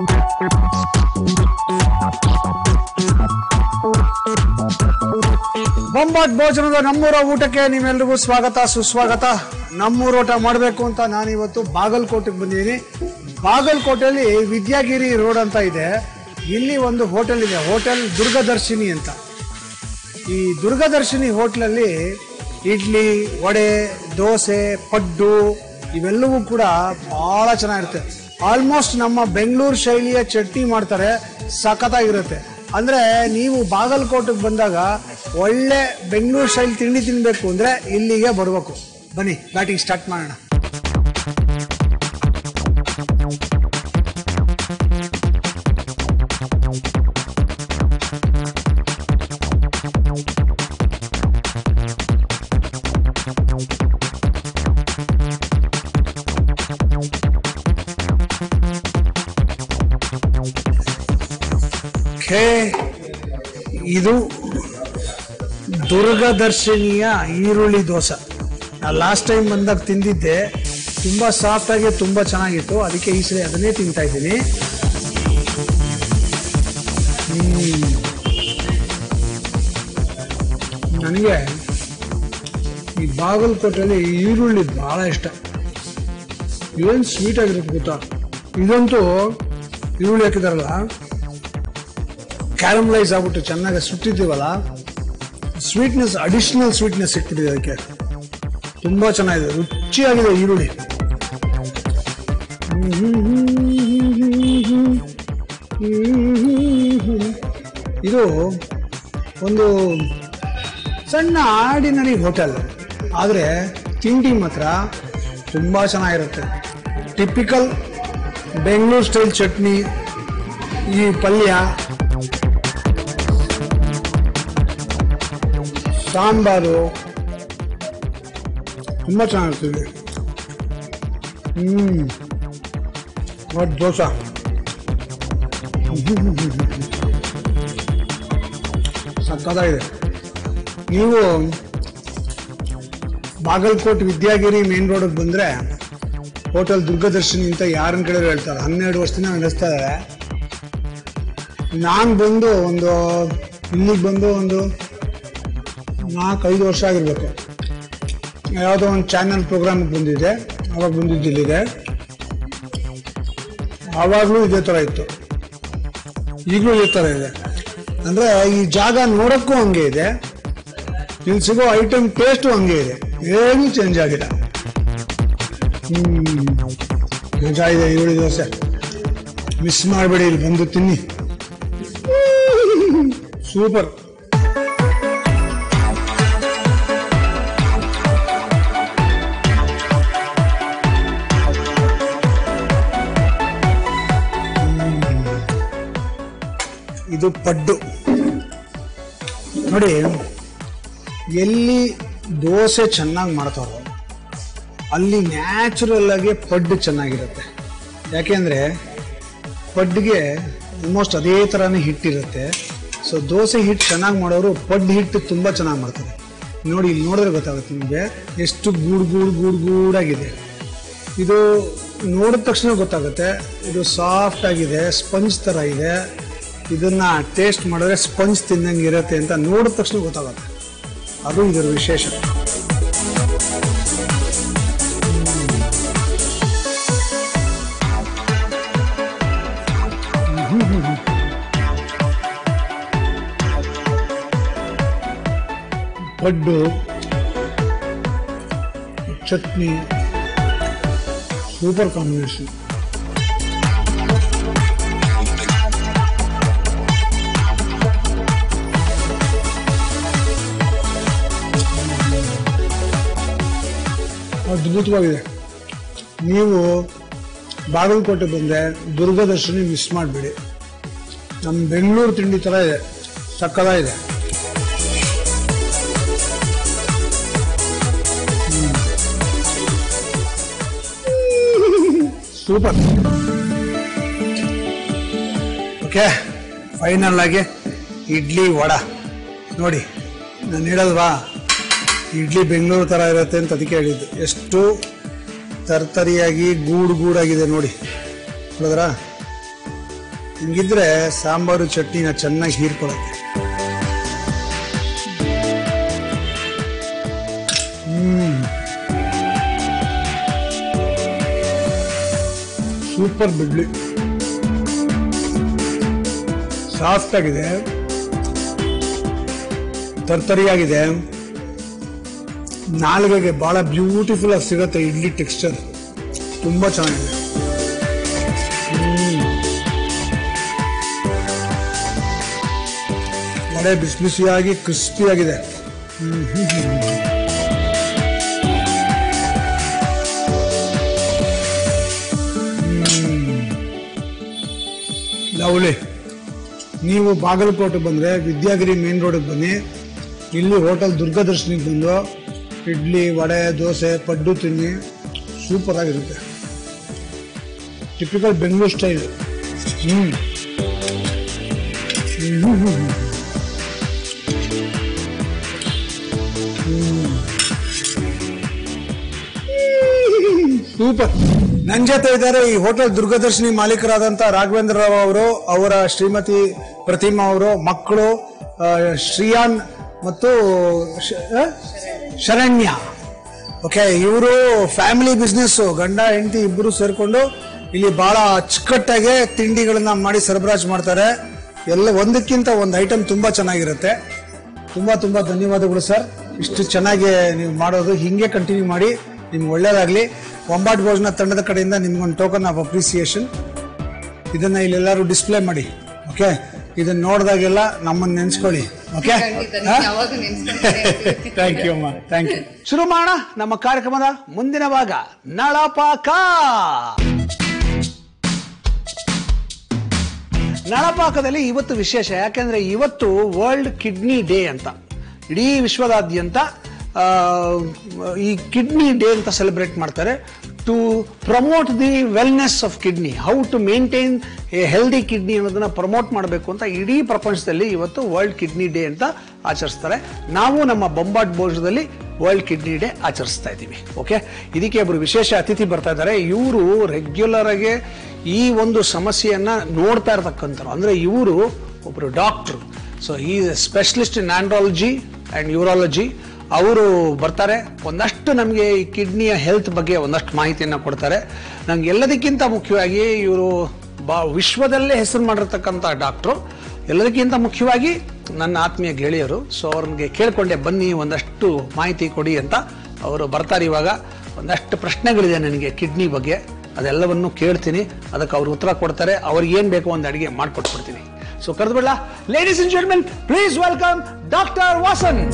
Bombat ಭೋಜನದ ನಮ್ಮೂರ ಊಟಕ್ಕೆ ನೀವೆಲ್ರಿಗೂ ಸ್ವಾಗತ ಸುಸ್ವಾಗತ ನಮ್ಮೂರ ಊಟ ಮಾಡಬೇಕು ಅಂತ ನಾನು ಇವತ್ತು ಬಾಗಲಕೋಟೆಗೆ ಬಂದಿದ್ದೀನಿ ಬಾಗಲಕೋಟೆಯಲ್ಲಿ ವಿದ್ಯಾಗಿರಿ ರೋಡ್ ಅಂತ ಇದೆ ಇಲ್ಲಿ ಒಂದು ಹೋಟೆಲ್ ಇದೆ ಹೋಟೆಲ್ ದುರ್ಗದರ್ಶಿನಿ ಅಂತ ಈ ದುರ್ಗದರ್ಶಿನಿ ಹೋಟ್ಲಲ್ಲಿ ಇಡ್ಲಿ ವಡೆ ದೋಸೆ ಪಡ್ಡು ಇವೆಲ್ಲವೂ ಕೂಡ ಬಹಳ ಚೆನ್ನಾಗಿರುತ್ತೆ ಆಲ್ಮೋಸ್ಟ್ ನಮ್ಮ ಬೆಂಗಳೂರು ಶೈಲಿಯ ಚಟ್ನಿ ಮಾಡ್ತಾರೆ ಸಖತ್ತಾಗಿರುತ್ತೆ ಅಂದ್ರೆ ನೀವು ಬಾಗಲಕೋಟೆಗೆ ಬಂದಾಗ ಒಳ್ಳೆ ಬೆಂಗಳೂರು ಶೈಲಿ ತಿಂಡಿ ತಿನ್ಬೇಕು ಅಂದ್ರೆ ಇಲ್ಲಿಗೆ ಬರಬೇಕು ಬನ್ನಿ ಬ್ಯಾಟಿಂಗ್ ಸ್ಟಾರ್ಟ್ ಮಾಡೋಣ ಖೇ ಇದು ದುರ್ಗದರ್ಶಿನಿಯ ಈರುಳ್ಳಿ ದೋಸೆ ನಾ ಲಾಸ್ಟ್ ಟೈಮ್ ಬಂದಾಗ ತಿಂದಿದ್ದೆ ತುಂಬ ಸಾಫ್ಟಾಗಿ ತುಂಬ ಚೆನ್ನಾಗಿತ್ತು ಅದಕ್ಕೆ ಈ ಸಲ ಅದನ್ನೇ ತಿಂತಾ ಇದ್ದೀನಿ ಹ್ಮ್. ನನಗೆ ಈ ಬಾಗಲಕೋಟೆಯಲ್ಲಿ ಈರುಳ್ಳಿ ಭಾಳ ಇಷ್ಟ ಏನು ಸ್ವೀಟ್ ಆಗಿರುತ್ತೆ ಗೊತ್ತಾ ಇದಂತೂ ಈರುಳ್ಳಿ ಹಾಕಿದಾರಲ್ಲ ಕ್ಯಾರಮಲೈಸ್ ಆಗ್ಬಿಟ್ಟು ಚೆನ್ನಾಗಿ ಸುಟ್ಟಿದ್ದೀವಲ್ಲ ಸ್ವೀಟ್ನೆಸ್ ಅಡಿಷನಲ್ ಸ್ವೀಟ್ನೆಸ್ ಸಿಕ್ಬಿಟ್ಟಿದೆ ಅದಕ್ಕೆ ತುಂಬಾ ಚೆನ್ನಾಗಿದೆ ರುಚಿಯಾಗಿದೆ ಈರುಳ್ಳಿ ಇದು ಒಂದು ಸಣ್ಣ ಆರ್ಡಿನರಿ ಹೋಟೆಲ್ ಆದರೆ ತಿಂಡಿ ಮಾತ್ರ ತುಂಬ ಚೆನ್ನಾಗಿರುತ್ತೆ ಟಿಪಿಕಲ್ ಬೆಂಗಳೂರು ಸ್ಟೈಲ್ ಚಟ್ನಿ ಈ ಪಲ್ಯ ಸಾಂಬಾರು ತುಂಬ ಚೆನ್ನಾಗಿರ್ತದೆ ಹ್ಮ್ ಮತ್ತು ದೋಸೆ ಸಕ್ಕತ್ತಾಗಿದೆ ನೀವು ಬಾಗಲಕೋಟೆ ವಿದ್ಯಾಗಿರಿ ಮೇನ್ ರೋಡಿಗೆ ಬಂದರೆ ಹೋಟೆಲ್ ದುರ್ಗದರ್ಶಿನಿ ಅಂತ ಯಾರನ್ನ ಕಡೆ ಹೇಳ್ತಾರೆ ಹನ್ನೆರಡು ವರ್ಷದಿಂದ ನಡೆಸ್ತಾ ಇದ್ದಾರೆ ನಾನು ಬಂದು ಒಂದು ಇಲ್ಲಿಗೆ ಬಂದು ಒಂದು ನಾಲ್ಕೈದು ವರ್ಷ ಆಗಿರ್ಬೇಕು ಯಾವುದೋ ಒಂದು ಚಾನಲ್ ಪ್ರೋಗ್ರಾಮ್ ಬಂದಿದೆ ಅವಾಗ ಬಂದಿದ್ದು ಇಲ್ಲಿಗೆ ಆವಾಗಲೂ ಇದೇ ಥರ ಇತ್ತು ಈಗಲೂ ಇದೇ ಥರ ಇದೆ ಅಂದರೆ ಈ ಜಾಗ ನೋಡೋಕ್ಕೂ ಹಂಗೆ ಇದೆ ಇಲ್ಲಿ ಸಿಗೋ ಐಟಮ್ ಟೇಸ್ಟು ಹಂಗೆ ಇದೆ ಏನೂ ಚೇಂಜ್ ಆಗಿಲ್ಲ ಹ್ಮ್ ಮಜಾ ಇದೆ ಈರುಳ್ಳಿ ದೋಸೆ ಮಿಸ್ ಮಾಡಬೇಡಿ ಇಲ್ಲಿ ಬಂದು ತಿನ್ನಿ ಸೂಪರ್ ಇದು ಪಡ್ಡು ನೋಡಿ ಎಲ್ಲಿ ದೋಸೆ ಚೆನ್ನಾಗಿ ಮಾಡ್ತಾರೋ ಅಲ್ಲಿ ನ್ಯಾಚುರಲ್ ಆಗಿ ಪಡ್ಡು ಚೆನ್ನಾಗಿರುತ್ತೆ ಯಾಕೆಂದ್ರೆ ಪಡ್ಡಿಗೆ ಆಲ್ಮೋಸ್ಟ್ ಅದೇ ಥರನೇ ಹಿಟ್ಟಿರುತ್ತೆ ಸೊ ದೋಸೆ ಹಿಟ್ಟು ಚೆನ್ನಾಗಿ ಮಾಡೋರು ಪಡ್ಡು ಹಿಟ್ಟು ತುಂಬ ಚೆನ್ನಾಗಿ ಮಾಡ್ತಾರೆ ನೋಡಿ ಇಲ್ಲಿ ನೋಡಿದ್ರೆ ಗೊತ್ತಾಗುತ್ತೆ ನಿಮಗೆ ಎಷ್ಟು ಗೂಡು ಗೂಡು ಗೂಡು ಗೂಡಾಗಿದೆ ಇದು ನೋಡಿದ ತಕ್ಷಣ ಗೊತ್ತಾಗುತ್ತೆ ಇದು ಸಾಫ್ಟ್ ಆಗಿದೆ ಸ್ಪಂಜ್ ಥರ ಇದೆ ಇದನ್ನ ಟೇಸ್ಟ್ ಮಾಡಿದ್ರೆ ಸ್ಪಂಜ್ ತಿಂದಂಗೆ ಇರುತ್ತೆ ಅಂತ ನೋಡಿದ ತಕ್ಷಣ ಗೊತ್ತಾಗುತ್ತೆ ಅದು ಇದರ ವಿಶೇಷ ಪಡ್ಡು ಚಟ್ನಿ ಸೂಪರ್ ಕಾಂಬಿನೇಷನ್ ಅದ್ಭುತವಾಗಿದೆ ನೀವು ಬಾಗಲಕೋಟೆ ಬಂದರೆ ದುರ್ಗದರ್ಶನಿ ಮಿಸ್ ಮಾಡಬೇಡಿ ನಮ್ಮ ಬೆಂಗಳೂರು ತಿಂಡಿ ಥರ ಇದೆ ಸಕ್ಕದಾಗಿದೆ ಸೂಪರ್ ಓಕೆ ಫೈನಲ್ ಆಗಿ ಇಡ್ಲಿ ವಡ ನೋಡಿ ನಾನು ಹೇಳಲ್ವಾ ಇಡ್ಲಿ ಬೆಂಗಳೂರು ಥರ ಇರುತ್ತೆ ಅಂತ ಅದಕ್ಕೆ ಹೇಳಿದ್ದು ಎಷ್ಟು ತರ್ತರಿಯಾಗಿ ಗೂಡು ಗೂಡಾಗಿದೆ ನೋಡಿ ನೋಡಿದ್ರಾ ಹಿಂಗಿದ್ರೆ ಸಾಂಬಾರು ಚಟ್ನಿನ ಚೆನ್ನಾಗಿ ಹೀರ್ಕೊಳ್ಳುತ್ತೆ ಹ್ಮ್ ಸೂಪರ್ ಬಿಡ್ಲಿ ಸಾಫ್ಟ್ ಆಗಿದೆ ತರ್ತರಿಯಾಗಿದೆ ನಾಲ್ಗೆಗೆ ಬಹಳ ಬ್ಯೂಟಿಫುಲ್ ಆಗಿ ಸಿಗುತ್ತೆ ಇಡ್ಲಿ ಟೆಕ್ಸ್ಚರ್ ತುಂಬಾ ಚೆನ್ನಾಗಿದೆ ಹ್ಮ್. ವಡೆ ಬಿಸಿ ಬಿಸಿಯಾಗಿ ಕ್ರಿಸ್ಪಿ ಆಗಿದೆ ಲವ್ಲಿ ನೀವು ಬಾಗಲಕೋಟೆ ಬಂದರೆ ವಿದ್ಯಾಗಿರಿ ಮೇನ್ ರೋಡಿಗೆ ಬನ್ನಿ ಇಲ್ಲಿ ಹೋಟೆಲ್ ದುರ್ಗದರ್ಶನಿಗೆ ಬಂದು ಇಡ್ಲಿ ವಡೆ ದೋಸೆ ಪಡ್ಡು ತಿನ್ನಿ ಸೂಪರ್ ಆಗಿರುತ್ತೆ typical Bengaluru style hmm super ನನ್ನ ಜೊತೆ ಇದ್ದಾರೆ ಈ ಹೋಟೆಲ್ ದುರ್ಗದರ್ಶಿನಿ ಮಾಲೀಕರಾದಂತ ರಾಘವೇಂದ್ರ ರಾವ್ ಅವರು ಅವರ ಶ್ರೀಮತಿ ಪ್ರತಿಮಾ ಅವರು ಮಕ್ಕಳು ಆ, ಶ್ರೀಯಾನ್ ಮತ್ತು ಶ- ಆ? ಶರಣ್ಯ ಓಕೆ ಇವರು ಫ್ಯಾಮಿಲಿ ಬಿಸ್ನೆಸ್ ಗಂಡ ಹೆಂಡತಿ ಇಬ್ಬರು ಸೇರ್ಕೊಂಡು ಇಲ್ಲಿ ಬಹಳ ಅಚ್ಚುಕಟ್ಟಾಗೆ ತಿಂಡಿಗಳನ್ನ ಮಾಡಿ ಸರಬರಾಜು ಮಾಡ್ತಾರೆ ಎಲ್ಲ ಒಂದಕ್ಕಿಂತ ಒಂದು ಐಟಮ್ ತುಂಬಾ ಚೆನ್ನಾಗಿರುತ್ತೆ ತುಂಬಾ ತುಂಬಾ ಧನ್ಯವಾದಗಳು ಸರ್ ಇಷ್ಟು ಚೆನ್ನಾಗಿ ನೀವು ಮಾಡೋದು ಹಿಂಗೆ ಕಂಟಿನ್ಯೂ ಮಾಡಿ ನಿಮ್ಗೆ ಒಳ್ಳೇದಾಗ್ಲಿ ಒಂಬಾಟ್ ಭೋಜನ ತಂಡದ ಕಡೆಯಿಂದ ನಿಮ್ಗೊಂದು ಟೋಕನ್ ಆಫ್ ಅಪ್ರಿಸಿಯೇಷನ್ ಇದನ್ನ ಇಲ್ಲೆಲ್ಲರೂ ಡಿಸ್ಪ್ಲೇ ಮಾಡಿ ಓಕೆ ಇದನ್ನ ನೋಡಿದಾಗೆಲ್ಲ ನಮ್ಮನ್ನ ನೆನ್ಸ್ಕೊಳ್ಳಿ ಓಕೆ ಥ್ಯಾಂಕ್ ಯು ಅಮ್ಮ ಥ್ಯಾಂಕ್ ಯು ಶುರು ಮಾಡೋಣ ನಮ್ಮ ಕಾರ್ಯಕ್ರಮದ ಮುಂದಿನ ಭಾಗ ನಳಪಾಕ ನಳಪಾಕದಲ್ಲಿ ಇವತ್ತು ವಿಶೇಷ ಯಾಕೆಂದ್ರೆ ಇವತ್ತು ವರ್ಲ್ಡ್ ಕಿಡ್ನಿ ಡೇ ಅಂತ ಇಡೀ ವಿಶ್ವದಾದ್ಯಂತ ಆ, ಈ ಕಿಡ್ನಿ ಡೇ ಅಂತ ಸೆಲೆಬ್ರೇಟ್ ಮಾಡ್ತಾರೆ to promote the wellness of kidney how to maintain a healthy kidney ಅನ್ನೋದನ್ನ ಪ್ರಮೋಟ್ ಮಾಡಬೇಕು ಅಂತ ಇಡೀ ಪ್ರಪಂಚದಲ್ಲಿ ಇವತ್ತು ವರ್ಲ್ಡ್ ಕಿಡ್ನಿ ಡೇ ಅಂತ ಆಚರಿಸ್ತಾರೆ ನಾವು ನಮ್ಮ ಬೊಂಬಾಟ್ ಭೋಜನದಲ್ಲಿ ವರ್ಲ್ಡ್ ಕಿಡ್ನಿ ಡೇ ಆಚರಿಸ್ತಾ ಇದ್ದೀವಿ ಓಕೆ ಇದಕ್ಕೆ ಒಬ್ಬರು ವಿಶೇಷ ಅತಿಥಿ ಬರ್ತಾ ಇದ್ದಾರೆ ಇವರು ರೆಗ್ಯುಲರ್ ಆಗಿ ಈ ಒಂದು ಸಮಸ್ಯೆಯನ್ನ ನೋಡ್ತಾ ಇರ್ತಕ್ಕಂಥವ್ರು ಅಂದ್ರೆ ಇವರು ಒಬ್ಬರು ಡಾಕ್ಟ್ರು ಸೊ ಈ specialist in andrology and urology ಅವರು ಬರ್ತಾರೆ ಒಂದಷ್ಟು ನಮಗೆ ಈ ಕಿಡ್ನಿಯ ಹೆಲ್ತ್ ಬಗ್ಗೆ ಒಂದಷ್ಟು ಮಾಹಿತಿಯನ್ನು ಕೊಡ್ತಾರೆ ನಂಗೆ ಎಲ್ಲದಕ್ಕಿಂತ ಮುಖ್ಯವಾಗಿ ಇವರು ಬಾ ವಿಶ್ವದಲ್ಲೇ ಹೆಸರು ಮಾಡಿರ್ತಕ್ಕಂಥ ಡಾಕ್ಟ್ರು ಎಲ್ಲದಕ್ಕಿಂತ ಮುಖ್ಯವಾಗಿ ನನ್ನ ಆತ್ಮೀಯ ಗೆಳೆಯರು ಸೊ ಅವ್ರಿಗೆ ಕೇಳ್ಕೊಂಡೆ ಬನ್ನಿ ಒಂದಷ್ಟು ಮಾಹಿತಿ ಕೊಡಿ ಅಂತ ಅವರು ಬರ್ತಾರೆ ಇವಾಗ ಒಂದಷ್ಟು ಪ್ರಶ್ನೆಗಳಿದೆ ನನಗೆ ಕಿಡ್ನಿ ಬಗ್ಗೆ ಅದೆಲ್ಲವನ್ನು ಕೇಳ್ತೀನಿ ಅದಕ್ಕೆ ಅವ್ರು ಉತ್ತರ ಕೊಡ್ತಾರೆ ಅವ್ರಿಗೆ ಏನ್ ಬೇಕೋ ಒಂದು ಅಡಿಗೆ ಮಾಡ್ಕೊಟ್ಬಿಡ್ತೀನಿ ಸೊ ಕರೆದ್ಬಿಡ್ಲ ladies and gentlemen please welcome doctor Vasan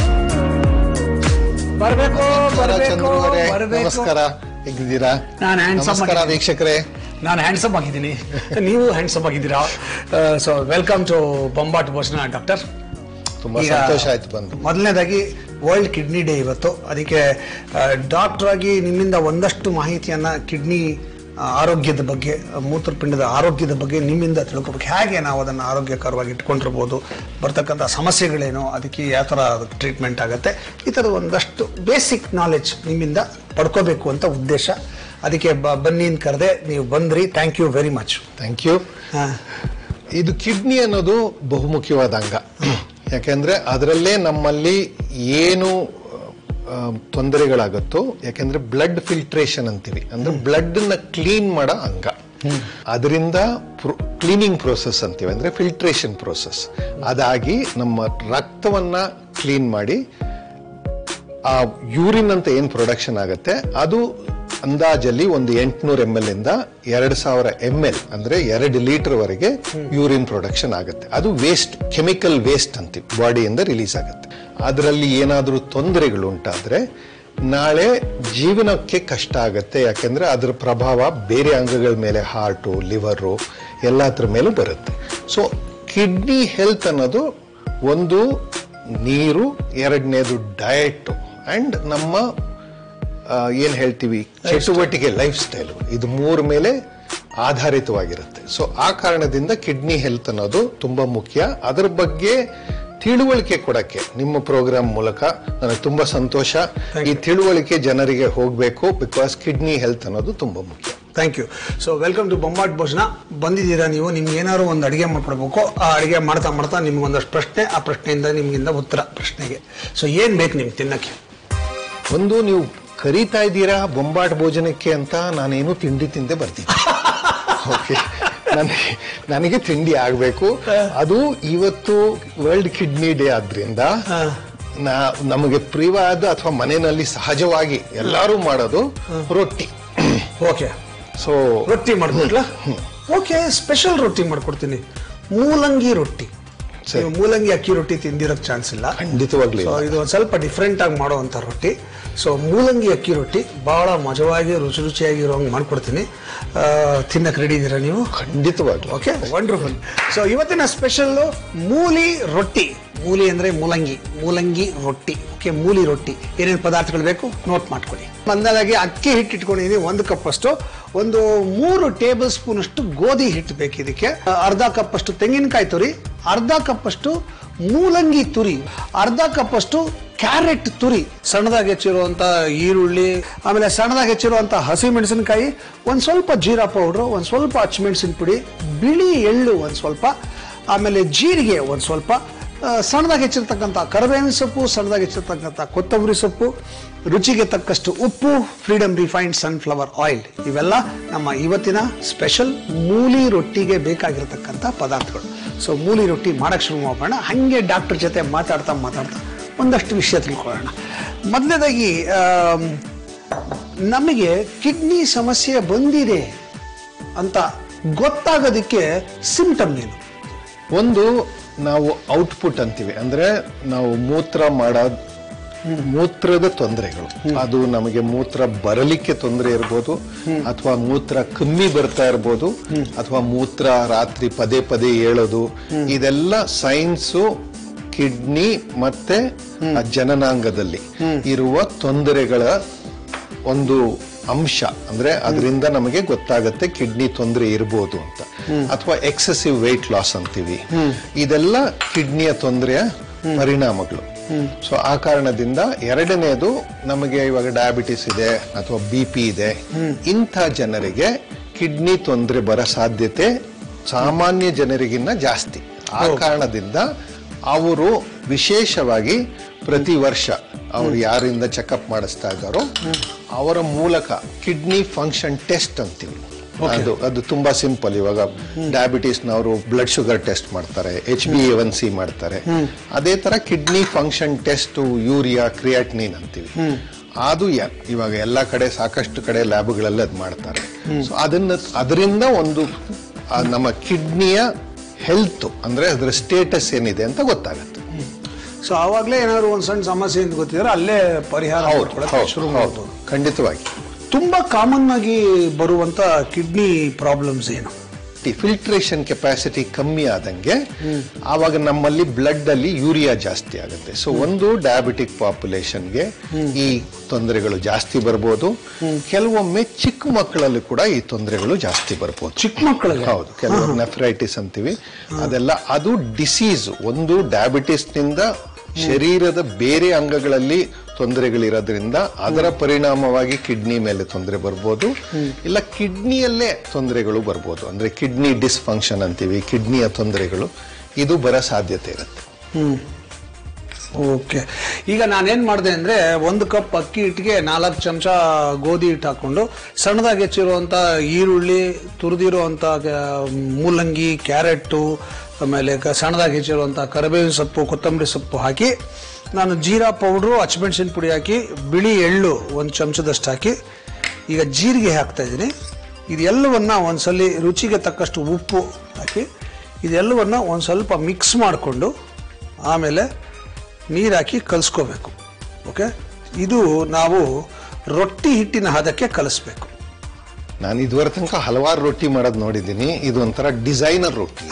ಬರ್ಬೇಕು ಬರ್ಬೇಕು ಚಂದ್ರು ಅವರೇ, ಬರ್ಬೇಕು ನಮಸ್ಕಾರ ಹೇಗಿದ್ದೀರಾ ನಾನು handsome ನಮಸ್ಕಾರ ಆಗಿದ್ದೀನಿ. ವೀಕ್ಷಕರೇ ನಾನು ಹ್ಯಾಂಡ್ಸಮ್ ಆಗಿದ್ದೀನಿ ನೀವು ಹ್ಯಾಂಡ್ಸಮ್ ಆಗಿದ್ದೀರಾ ಸೊ ವೆಲ್ಕಮ್ ಟು ಬೊಂಬಾಟ್ ಭೋಜನ ಡಾಕ್ಟರ್ ತುಂಬಾ ಈಗ ಸಂತೋಷ ಆಯ್ತು ಬಂದು ಮೊದಲನೇದಾಗಿ ವರ್ಲ್ಡ್ ಕಿಡ್ನಿ ಡೇ ಇವತ್ತು ಅದಕ್ಕೆ ಡಾಕ್ಟರ್ ಆಗಿ ನಿಮ್ಮಿಂದ ಒಂದಷ್ಟು ಮಾಹಿತಿಯನ್ನ ಕಿಡ್ನಿ ಆರೋಗ್ಯದ ಬಗ್ಗೆ ಆ, ಮೂತ್ರಪಿಂಡದ ಆರೋಗ್ಯದ ಬಗ್ಗೆ ನಿಮ್ಮಿಂದ ತಿಳ್ಕೊಬೇಕು ಹೇಗೆ ನಾವು ಅದನ್ನು ಆರೋಗ್ಯಕರವಾಗಿ ಇಟ್ಕೊಂಡಿರ್ಬೋದು ಬರ್ತಕ್ಕಂಥ ಸಮಸ್ಯೆಗಳೇನು ಅದಕ್ಕೆ ಯಾವ ಥರ ಟ್ರೀಟ್ಮೆಂಟ್ ಆಗುತ್ತೆ ಈ ಥರದ ಒಂದಷ್ಟು ಬೇಸಿಕ್ ನಾಲೆಡ್ಜ್ ನಿಮ್ಮಿಂದ ಪಡ್ಕೋಬೇಕು ಅಂತ ಉದ್ದೇಶ ಅದಕ್ಕೆ ಬ- ಬನ್ನಿ ಅಂತ ಕರೆದೆ ನೀವು ಬಂದ್ರಿ thank you very much thank you ಇದು ಕಿಡ್ನಿ ಅನ್ನೋದು ಬಹುಮುಖ್ಯವಾದ ಅಂಗ ಯಾಕೆಂದ್ರೆ ಅದರಲ್ಲೇ ನಮ್ಮಲ್ಲಿ ಏನು ಆ, ತೊಂದರೆಗಳಾಗುತ್ತೋ ಯಾಕೆಂದ್ರೆ ಬ್ಲಡ್ ಫಿಲ್ಟ್ರೇಷನ್ ಅಂತೀವಿ ಅಂದ್ರೆ ಬ್ಲಡ್ ನ ಕ್ಲೀನ್ ಮಾಡೋ ಅಂಗ ಅದರಿಂದ ಕ್ಲೀನಿಂಗ್ ಪ್ರೋಸೆಸ್ ಅಂತೀವಿ ಅಂದ್ರೆ ಫಿಲ್ಟ್ರೇಷನ್ ಪ್ರೋಸೆಸ್ ಅದಾಗಿ ನಮ್ಮ ರಕ್ತವನ್ನ ಕ್ಲೀನ್ ಮಾಡಿ ಆ ಯೂರಿನ್ ಅಂತ ಏನ್ ಪ್ರೊಡಕ್ಷನ್ ಆಗುತ್ತೆ ಅದು ಅಂದಾಜಲ್ಲಿ ಒಂದು ಎಂಟುನೂರ ಎಮ್ ಎಲ್ ಇಂದ ಎರಡು ಸಾವಿರ ಎಮ್ ಎಲ್ ಅಂದ್ರೆ ಎರಡು ಲೀಟರ್ ವರೆಗೆ ಯೂರಿನ್ ಪ್ರೊಡಕ್ಷನ್ ಆಗುತ್ತೆ ಅದು ವೇಸ್ಟ್ ಕೆಮಿಕಲ್ ವೇಸ್ಟ್ ಅಂತೀವಿ ಬಾಡಿಯಿಂದ ರಿಲೀಸ್ ಆಗುತ್ತೆ ಅದರಲ್ಲಿ ಏನಾದರೂ ತೊಂದರೆಗಳು ಉಂಟಾದ್ರೆ ನಾಳೆ ಜೀವನಕ್ಕೆ ಕಷ್ಟ ಆಗುತ್ತೆ ಯಾಕೆಂದ್ರೆ ಅದರ ಪ್ರಭಾವ ಬೇರೆ ಅಂಗಗಳ ಮೇಲೆ ಹಾರ್ಟು ಲಿವರು ಎಲ್ಲದ್ರ ಮೇಲೂ ಬರುತ್ತೆ ಸೊ ಕಿಡ್ನಿ ಹೆಲ್ತ್ ಅನ್ನೋದು ಒಂದು ನೀರು ಎರಡನೇದು ಡಯಟ್ ಅಂಡ್ ನಮ್ಮ ಆ, ಏನ್ ಹೇಳ್ತೀವಿ ಚಟುವಟಿಕೆ ಲೈಫ್ ಸ್ಟೈಲ್ ಇದು ಮೂರ ಮೇಲೆ ಆಧಾರಿತವಾಗಿರುತ್ತೆ ಸೊ ಆ ಕಾರಣದಿಂದ ಕಿಡ್ನಿ ಹೆಲ್ತ್ ಅನ್ನೋದು ತುಂಬಾ ಮುಖ್ಯ ಅದರ ಬಗ್ಗೆ ತಿಳುವಳಿಕೆ ಕೊಡಕ್ಕೆ ನಿಮ್ಮ ಪ್ರೋಗ್ರಾಮ್ ಮೂಲಕ ನನಗೆ ತುಂಬಾ ಸಂತೋಷ ಈ ತಿಳುವಳಿಕೆ ಜನರಿಗೆ ಹೋಗ್ಬೇಕು ಬಿಕಾಸ್ ಕಿಡ್ನಿ ಹೆಲ್ತ್ ಅನ್ನೋದು ತುಂಬಾ ಮುಖ್ಯ thank you so welcome to Bombat Bhojana ಬಂದಿದ್ದೀರಾ ನೀವು ನಿಮ್ಗೆ ಏನಾದ್ರು ಒಂದು ಅಡಿಗೆ ಮಾಡ್ಕೊಡ್ಬೇಕು ಆ ಅಡಿಗೆ ಮಾಡ್ತಾ ಮಾಡ್ತಾ ನಿಮ್ಗೆ ಒಂದಷ್ಟು ಪ್ರಶ್ನೆ ಆ ಪ್ರಶ್ನೆಯಿಂದ ನಿಮ್ಗಿಂದ ಉತ್ತರ ಪ್ರಶ್ನೆಗೆ ಸೊ ಏನ್ ಬೇಕು ನಿಮ್ಗೆ ತಿನ್ನಕ್ಕೆ ಒಂದು ನೀವು ಕರೀತಾ ಇದ್ದೀರಾ ಬೊಂಬಾಟ್ ಭೋಜನಕ್ಕೆ ಅಂತ ನಾನೇನು ತಿಂಡಿ ತಿಂದೆ ಬರ್ತೀನಿ ಓಕೆ ನನಗೆ ನನಗೆ ತಿಂಡಿ ಆಗಬೇಕು ಅದು ಇವತ್ತು ವರ್ಲ್ಡ್ ಕಿಡ್ನಿ ಡೇ ಆದ್ರಿಂದ ನಾ ನಮಗೆ ಪ್ರಿಯವಾದ ಅಥವಾ ಮನೆಯಲ್ಲಿ ಸಹಜವಾಗಿ ಎಲ್ಲರೂ ಮಾಡೋದು ರೊಟ್ಟಿ ಓಕೆ ಸೊ ರೊಟ್ಟಿ ಮಾಡ್ಕೊಡ್ಲಾ ಓಕೆ ಸ್ಪೆಷಲ್ ರೊಟ್ಟಿ ಮಾಡ್ಕೊಡ್ತೀನಿ ಮೂಲಂಗಿ ರೊಟ್ಟಿ ಸರಿ. ನೀವು ಮೂಲಂಗಿ ಅಕ್ಕಿ ರೊಟ್ಟಿ ತಿಂದಿರೋಕ್ ಚಾನ್ಸ್ ಇಲ್ಲ ಖಂಡಿತವಾಗ್ಲಿ ಸೊ ಇದು ಒಂದು ಸ್ವಲ್ಪ ಡಿಫ್ರೆಂಟ್ ಆಗಿ ಮಾಡುವಂಥ ರೊಟ್ಟಿ ಸೊ ಮೂಲಂಗಿ ಅಕ್ಕಿ ರೊಟ್ಟಿ ಬಹಳ ಮಜವಾಗಿ ರುಚಿ ರುಚಿಯಾಗಿರೋ ಹಂಗೆ ಮಾಡ್ಕೊಡ್ತೀನಿ ಆ, ತಿನ್ನಕ್ಕೆ ರೆಡಿ ಇದ್ದೀರಾ ನೀವು ಖಂಡಿತವಾಗ್ಲಿ ಓಕೆ ವಂಡರ್ಫುಲ್ ಸೊ ಇವತ್ತಿನ ಸ್ಪೆಷಲ್ ಮೂಲಿ ರೊಟ್ಟಿ ಮೂಲಿ ಅಂದ್ರೆ ಮೂಲಂಗಿ ಮೂಲಂಗಿ ರೊಟ್ಟಿ ಓಕೆ ಮೂಲಿ ರೊಟ್ಟಿ ಏನೇನು ಪದಾರ್ಥಗಳು ಬೇಕು ನೋಟ್ ಮಾಡ್ಕೊಳ್ಳಿ ಮೊದಲಾಗಿ ಅಕ್ಕಿ ಹಿಟ್ಟು ಇಟ್ಕೊಂಡಿದ್ದೀನಿ ಒಂದು ಕಪ್ ಅಷ್ಟು ಒಂದು ಮೂರು ಟೇಬಲ್ ಸ್ಪೂನ್ ಅಷ್ಟು ಗೋಧಿ ಹಿಟ್ಟು ಬೇಕು ಇದಕ್ಕೆ ಅರ್ಧ ಕಪ್ ಅಷ್ಟು ತೆಂಗಿನಕಾಯಿ ತುರಿ ಅರ್ಧ ಕಪ್ ಅಷ್ಟು ಮೂಲಂಗಿ ತುರಿ ಅರ್ಧ ಕಪ್ ಅಷ್ಟು ಕ್ಯಾರೆಟ್ ತುರಿ ಸಣ್ಣದಾಗಿ ಹೆಚ್ಚಿರುವಂತ ಈರುಳ್ಳಿ ಆಮೇಲೆ ಸಣ್ಣದಾಗಿ ಹೆಚ್ಚಿರುವಂತ ಹಸಿ ಮೆಣಸಿನಕಾಯಿ ಒಂದ್ ಸ್ವಲ್ಪ ಜೀರಾ ಪೌಡ್ರು ಒಂದ್ ಸ್ವಲ್ಪ ಹಚ್ಮೆಣಸಿನ ಪುಡಿ ಬಿಳಿ ಎಳ್ಳು ಒಂದ್ ಸ್ವಲ್ಪ ಆಮೇಲೆ ಜೀರಿಗೆ ಒಂದ್ ಸ್ವಲ್ಪ ಆ, ಸಣ್ಣದಾಗಿ ಹೆಚ್ಚಿರ್ತಕ್ಕಂಥ ಕರಿಬೇವಿನ ಸೊಪ್ಪು ಸಣ್ಣದಾಗಿ ಹೆಚ್ಚಿರ್ತಕ್ಕಂಥ ಕೊತ್ತಂಬರಿ ಸೊಪ್ಪು ರುಚಿಗೆ ತಕ್ಕಷ್ಟು ಉಪ್ಪು ಫ್ರೀಡಮ್ ರಿಫೈನ್ಡ್ ಸನ್ಫ್ಲವರ್ ಆಯಿಲ್ ಇವೆಲ್ಲ ನಮ್ಮ ಇವತ್ತಿನ ಸ್ಪೆಷಲ್ ಮೂಲಿ ರೊಟ್ಟಿಗೆ ಬೇಕಾಗಿರ್ತಕ್ಕಂಥ ಪದಾರ್ಥಗಳು ಸೊ ಮೂಲಿ ರೊಟ್ಟಿ ಮಾಡಕ್ ಶುರು ಮಾಡೋಣ ಹಂಗೆ ಡಾಕ್ಟರ್ ಜೊತೆ ಮಾತಾಡ್ತಾ ಮಾತಾಡ್ತಾ ಒಂದಷ್ಟು ವಿಷಯ ತಿಳ್ಕೊಳ್ಳೋಣ ಮೊದಲನೇದಾಗಿ ಆಮ್, ನಮಗೆ ಕಿಡ್ನಿ ಸಮಸ್ಯೆ ಬಂದಿದೆ ಅಂತ ಗೊತ್ತಾಗೋದಕ್ಕೆ ಸಿಂಪ್ಟಮ್ ಏನು ಒಂದು ನಾವು ಔಟ್ಪುಟ್ ಅಂತೀವಿ ಅಂದ್ರೆ ನಾವು ಮೂತ್ರ ಮಾಡೋದ್ ಮೂತ್ರದ ತೊಂದರೆಗಳು ಅದು ನಮಗೆ ಮೂತ್ರ ಬರಲಿಕ್ಕೆ ತೊಂದರೆ ಇರ್ಬೋದು ಅಥವಾ ಮೂತ್ರ ಕಮ್ಮಿ ಬರ್ತಾ ಇರ್ಬೋದು ಅಥವಾ ಮೂತ್ರ ರಾತ್ರಿ ಪದೇ ಪದೇ ಏಳೋದು ಇದೆಲ್ಲ ಸೈನ್ಸು ಕಿಡ್ನಿ ಮತ್ತೆ ಆ ಜನನಾಂಗದಲ್ಲಿ ಇರುವ ತೊಂದರೆಗಳ ಒಂದು ಅಂಶ ಅಂದ್ರೆ ಅದರಿಂದ ನಮಗೆ ಗೊತ್ತಾಗತ್ತೆ ಕಿಡ್ನಿ ತೊಂದರೆ ಇರ್ಬೋದು ಅಂತ ಅಥವಾ ಎಕ್ಸೆಸಿವ್ ವೆಯ್ಟ್ ಲಾಸ್ ಅಂತೀವಿ ಇದೆಲ್ಲ ಕಿಡ್ನಿಯ ತೊಂದರೆಯ ಪರಿಣಾಮಗಳು ಸೊ ಆ ಕಾರಣದಿಂದ ಎರಡನೇದು ನಮಗೆ ಇವಾಗ ಡಯಾಬಿಟಿಸ್ ಇದೆ ಅಥವಾ ಬಿ ಪಿ ಇದೆ ಇಂಥ ಜನರಿಗೆ ಕಿಡ್ನಿ ತೊಂದರೆ ಬರೋ ಸಾಧ್ಯತೆ ಸಾಮಾನ್ಯ ಜನರಿಗಿನ್ನ ಜಾಸ್ತಿ ಆ ಕಾರಣದಿಂದ ಅವರು ವಿಶೇಷವಾಗಿ ಪ್ರತಿ ವರ್ಷ ಅವ್ರು ಯಾರಿಂದ ಚೆಕಪ್ ಮಾಡಿಸ್ತಾ ಇದ್ದಾರೋ ಅವರ ಮೂಲಕ ಕಿಡ್ನಿ ಫಂಕ್ಷನ್ ಟೆಸ್ಟ್ ಅಂತೀವಿ ಅದು ಅದು ತುಂಬಾ ಸಿಂಪಲ್ ಇವಾಗ ಡಯಾಬಿಟಿಸ್ನವರು ಬ್ಲಡ್ ಶುಗರ್ ಟೆಸ್ಟ್ ಮಾಡ್ತಾರೆ ಎಚ್ ಬಿ ಎನ್ ಸಿ ಮಾಡ್ತಾರೆ ಅದೇ ತರ kidney function test urea creatinine ಅಂತೀವಿ ಅದು ಯ- ಇವಾಗ ಎಲ್ಲ ಕಡೆ ಸಾಕಷ್ಟು ಕಡೆ ಲ್ಯಾಬ್ಗಳಲ್ಲಿ ಅದು ಮಾಡ್ತಾರೆ ಸೊ ಅದನ್ನ ಅದರಿಂದ ಒಂದು ಆ ನಮ್ಮ ಕಿಡ್ನಿಯ ಹೆಲ್ತ್ ಅಂದ್ರೆ ಅದರ ಸ್ಟೇಟಸ್ ಏನಿದೆ ಅಂತ ಗೊತ್ತಾಗತ್ತೆ ಸೊ ಆವಾಗಲೇ ಏನಾದ್ರು ಒಂದು ಸಣ್ಣ ಸಮಸ್ಯೆ ಅಂತ ಗೊತ್ತಿದ್ರೆ ಅಲ್ಲೇ ಪರಿಹಾರ ಹೌದು ಮಾಡ್ಕೊಳಕ್ಕೆ ಹೌದು, ಶುರು ಹೌದು ಮಾಡ್ಬೋದು ಖಂಡಿತವಾಗಿ ತುಂಬಾ ಕಾಮನ್ ಆಗಿ ಬರುವಂತ ಕಿಡ್ನಿ ಪ್ರಾಬ್ಲಮ್ಸ್ ಏನು ಫಿಲ್ಟ್ರೇಷನ್ ಕೆಪಾಸಿಟಿ ಕಮ್ಮಿ ಆದಂಗೆ ಆವಾಗ ನಮ್ಮಲ್ಲಿ ಬ್ಲಡ್ ಅಲ್ಲಿ ಯೂರಿಯಾ ಜಾಸ್ತಿ ಆಗುತ್ತೆ ಸೊ ಒಂದು ಡಯಾಬಿಟಿಕ್ ಪಾಪ್ಯುಲೇಷನ್ಗೆ ಈ ತೊಂದರೆಗಳು ಜಾಸ್ತಿ ಬರ್ಬೋದು ಕೆಲವೊಮ್ಮೆ ಚಿಕ್ಕ ಮಕ್ಕಳಲ್ಲಿ ಕೂಡ ಈ ತೊಂದರೆಗಳು ಜಾಸ್ತಿ ಬರ್ಬೋದು ಚಿಕ್ಕ ಮಕ್ಕಳಿಗೆ ಹೌದು ಕೆಲವರು ನೆಫ್ರೈಟಿಸ್ ಅಂತೀವಿ ಅದೆಲ್ಲ ಅದು ಡಿಸೀಸ್ ಒಂದು ಡಯಾಬಿಟಿಸ್ ನಿಂದ ಶರೀರದ ಬೇರೆ ಅಂಗಗಳಲ್ಲಿ ತೊಂದರೆಗಳಿರೋದ್ರಿಂದ ಅದರ ಪರಿಣಾಮವಾಗಿ ಕಿಡ್ನಿ ಮೇಲೆ ತೊಂದರೆ ಬರ್ಬೋದು ಇಲ್ಲ ಕಿಡ್ನಿಯಲ್ಲೇ ತೊಂದರೆಗಳು ಬರ್ಬೋದು ಅಂದ್ರೆ ಕಿಡ್ನಿ ಡಿಸ್ಫಂಕ್ಷನ್ ಅಂತೀವಿ ಕಿಡ್ನಿಯ ತೊಂದರೆಗಳು ಇದು ಬರೋ ಸಾಧ್ಯತೆ ಇರುತ್ತೆ ಓಕೆ ಈಗ ನಾನೇನ್ ಮಾಡಿದೆ ಅಂದ್ರೆ ಒಂದು ಕಪ್ ಅಕ್ಕಿ ಹಿಟ್ಟಿಗೆ ನಾಲ್ಕು ಚಮಚ ಗೋಧಿ ಹಿಟ್ಟು ಹಾಕೊಂಡು ಸಣ್ಣದಾಗಿ ಹೆಚ್ಚಿರುವಂತ ಈರುಳ್ಳಿ ತುರಿದಿರುವಂತ ಮೂಲಂಗಿ ಕ್ಯಾರೆಟ್ಟು ಆಮೇಲೆ ಕ- ಸಣ್ಣದಾಗಿ ಹೆಚ್ಚಿರುವಂತ ಕರಿಬೇವಿನ ಸೊಪ್ಪು ಕೊತ್ತಂಬರಿ ಸೊಪ್ಪು ಹಾಕಿ ನಾನು ಜೀರಾ ಪೌಡ್ರು ಹಚ್ಮೆಣ್ಸಿನ ಪುಡಿ ಹಾಕಿ ಬಿಳಿ ಎಳ್ಳು ಒಂದು ಚಮಚದಷ್ಟು ಹಾಕಿ ಈಗ ಜೀರಿಗೆ ಹಾಕ್ತಾ ಇದ್ದೀನಿ ಇದೆಲ್ಲವನ್ನ ಒಂದ್ಸಲಿ ರುಚಿಗೆ ತಕ್ಕಷ್ಟು ಉಪ್ಪು ಹಾಕಿ ಇದೆಲ್ಲವನ್ನ ಒಂದು ಸ್ವಲ್ಪ ಮಿಕ್ಸ್ ಮಾಡಿಕೊಂಡು ಆಮೇಲೆ ನೀರು ಹಾಕಿ ಕಲಿಸ್ಕೋಬೇಕು ಓಕೆ ಇದು ನಾವು ರೊಟ್ಟಿ ಹಿಟ್ಟಿನ ಹದಕ್ಕೆ ಕಲಿಸ್ಬೇಕು ನಾನು ಇದುವರೆ ತನಕ ಹಲವಾರು ರೊಟ್ಟಿ ಮಾಡೋದು ನೋಡಿದ್ದೀನಿ ಇದು ಒಂಥರ ಡಿಸೈನರ್ ರೊಟ್ಟಿ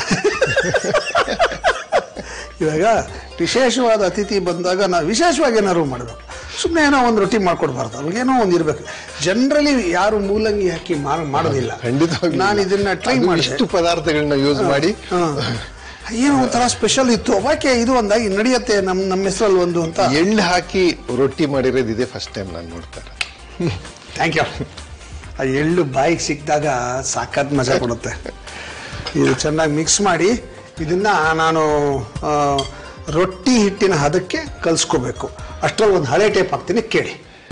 ಇವಾಗ ವಿಶೇಷವಾದ ಅತಿಥಿ ಬಂದಾಗ ನಾವು ವಿಶೇಷವಾಗಿ ಏನಾದ್ರು ಮಾಡಬೇಕು ಸುಮ್ಮನೆ ಏನೋ ಒಂದು ರೊಟ್ಟಿ ಮಾಡ್ಕೊಡ್ಬಾರ್ದು ಅವ್ರಿಗೇನೋ ಒಂದು ಇರಬೇಕು ಜನರಲಿ ಯಾರು ಮೂಲಂಗಿ ಹಾಕಿ ಮಾಡ್- ಮಾಡೋದಿಲ್ಲ ಖಂಡಿತವಾಗಿ ನಾನು ಇದನ್ನ ಟ್ರೈ ಅದು ಮಾಡಿದೆ ಇಷ್ಟು ಪದಾರ್ಥಗಳನ್ನ ಯೂಸ್ ಮಾಡಿ ಹಾ. ಏನೋ ಒಂಥರ ಸ್ಪೆಷಲ್ ಇತ್ತು ಓಕೆ ಇದು ಒಂದಾಗಿ ನಡೆಯುತ್ತೆ ನಮ್ಮ ನಮ್ಮ ಹೆಸರಲ್ಲಿ ಒಂದು ಅಂತ ಎಳ್ಳು ಹಾಕಿ ರೊಟ್ಟಿ ಮಾಡಿರೋದು ಇದೇ ಫಸ್ಟ್ ಟೈಮ್ ನಾನು ನೋಡ್ತಾ ಇರೋದು ಥ್ಯಾಂಕ್ ಯು ಆ ಎಳ್ಳು ಬಾಯಿಗೆ ಸಿಕ್ಕಿದಾಗ ಸಾಕತ್ ಮಜಾ ಕೊಡುತ್ತೆ ಇದು ಚೆನ್ನಾಗಿ ಮಿಕ್ಸ್ ಮಾಡಿ ಇದನ್ನ ನಾನು ಆ, ರೊಟ್ಟಿ ಹಿಟ್ಟಿನ ಹದಕ್ಕೆ ಕಲಿಸ್ಕೋಬೇಕು ಅಷ್ಟರಲ್ಲಿ ಒಂದು ಹಳೆ ಟೇಪ್ ಹಾಕ್ತೀನಿ ಕೇಳಿ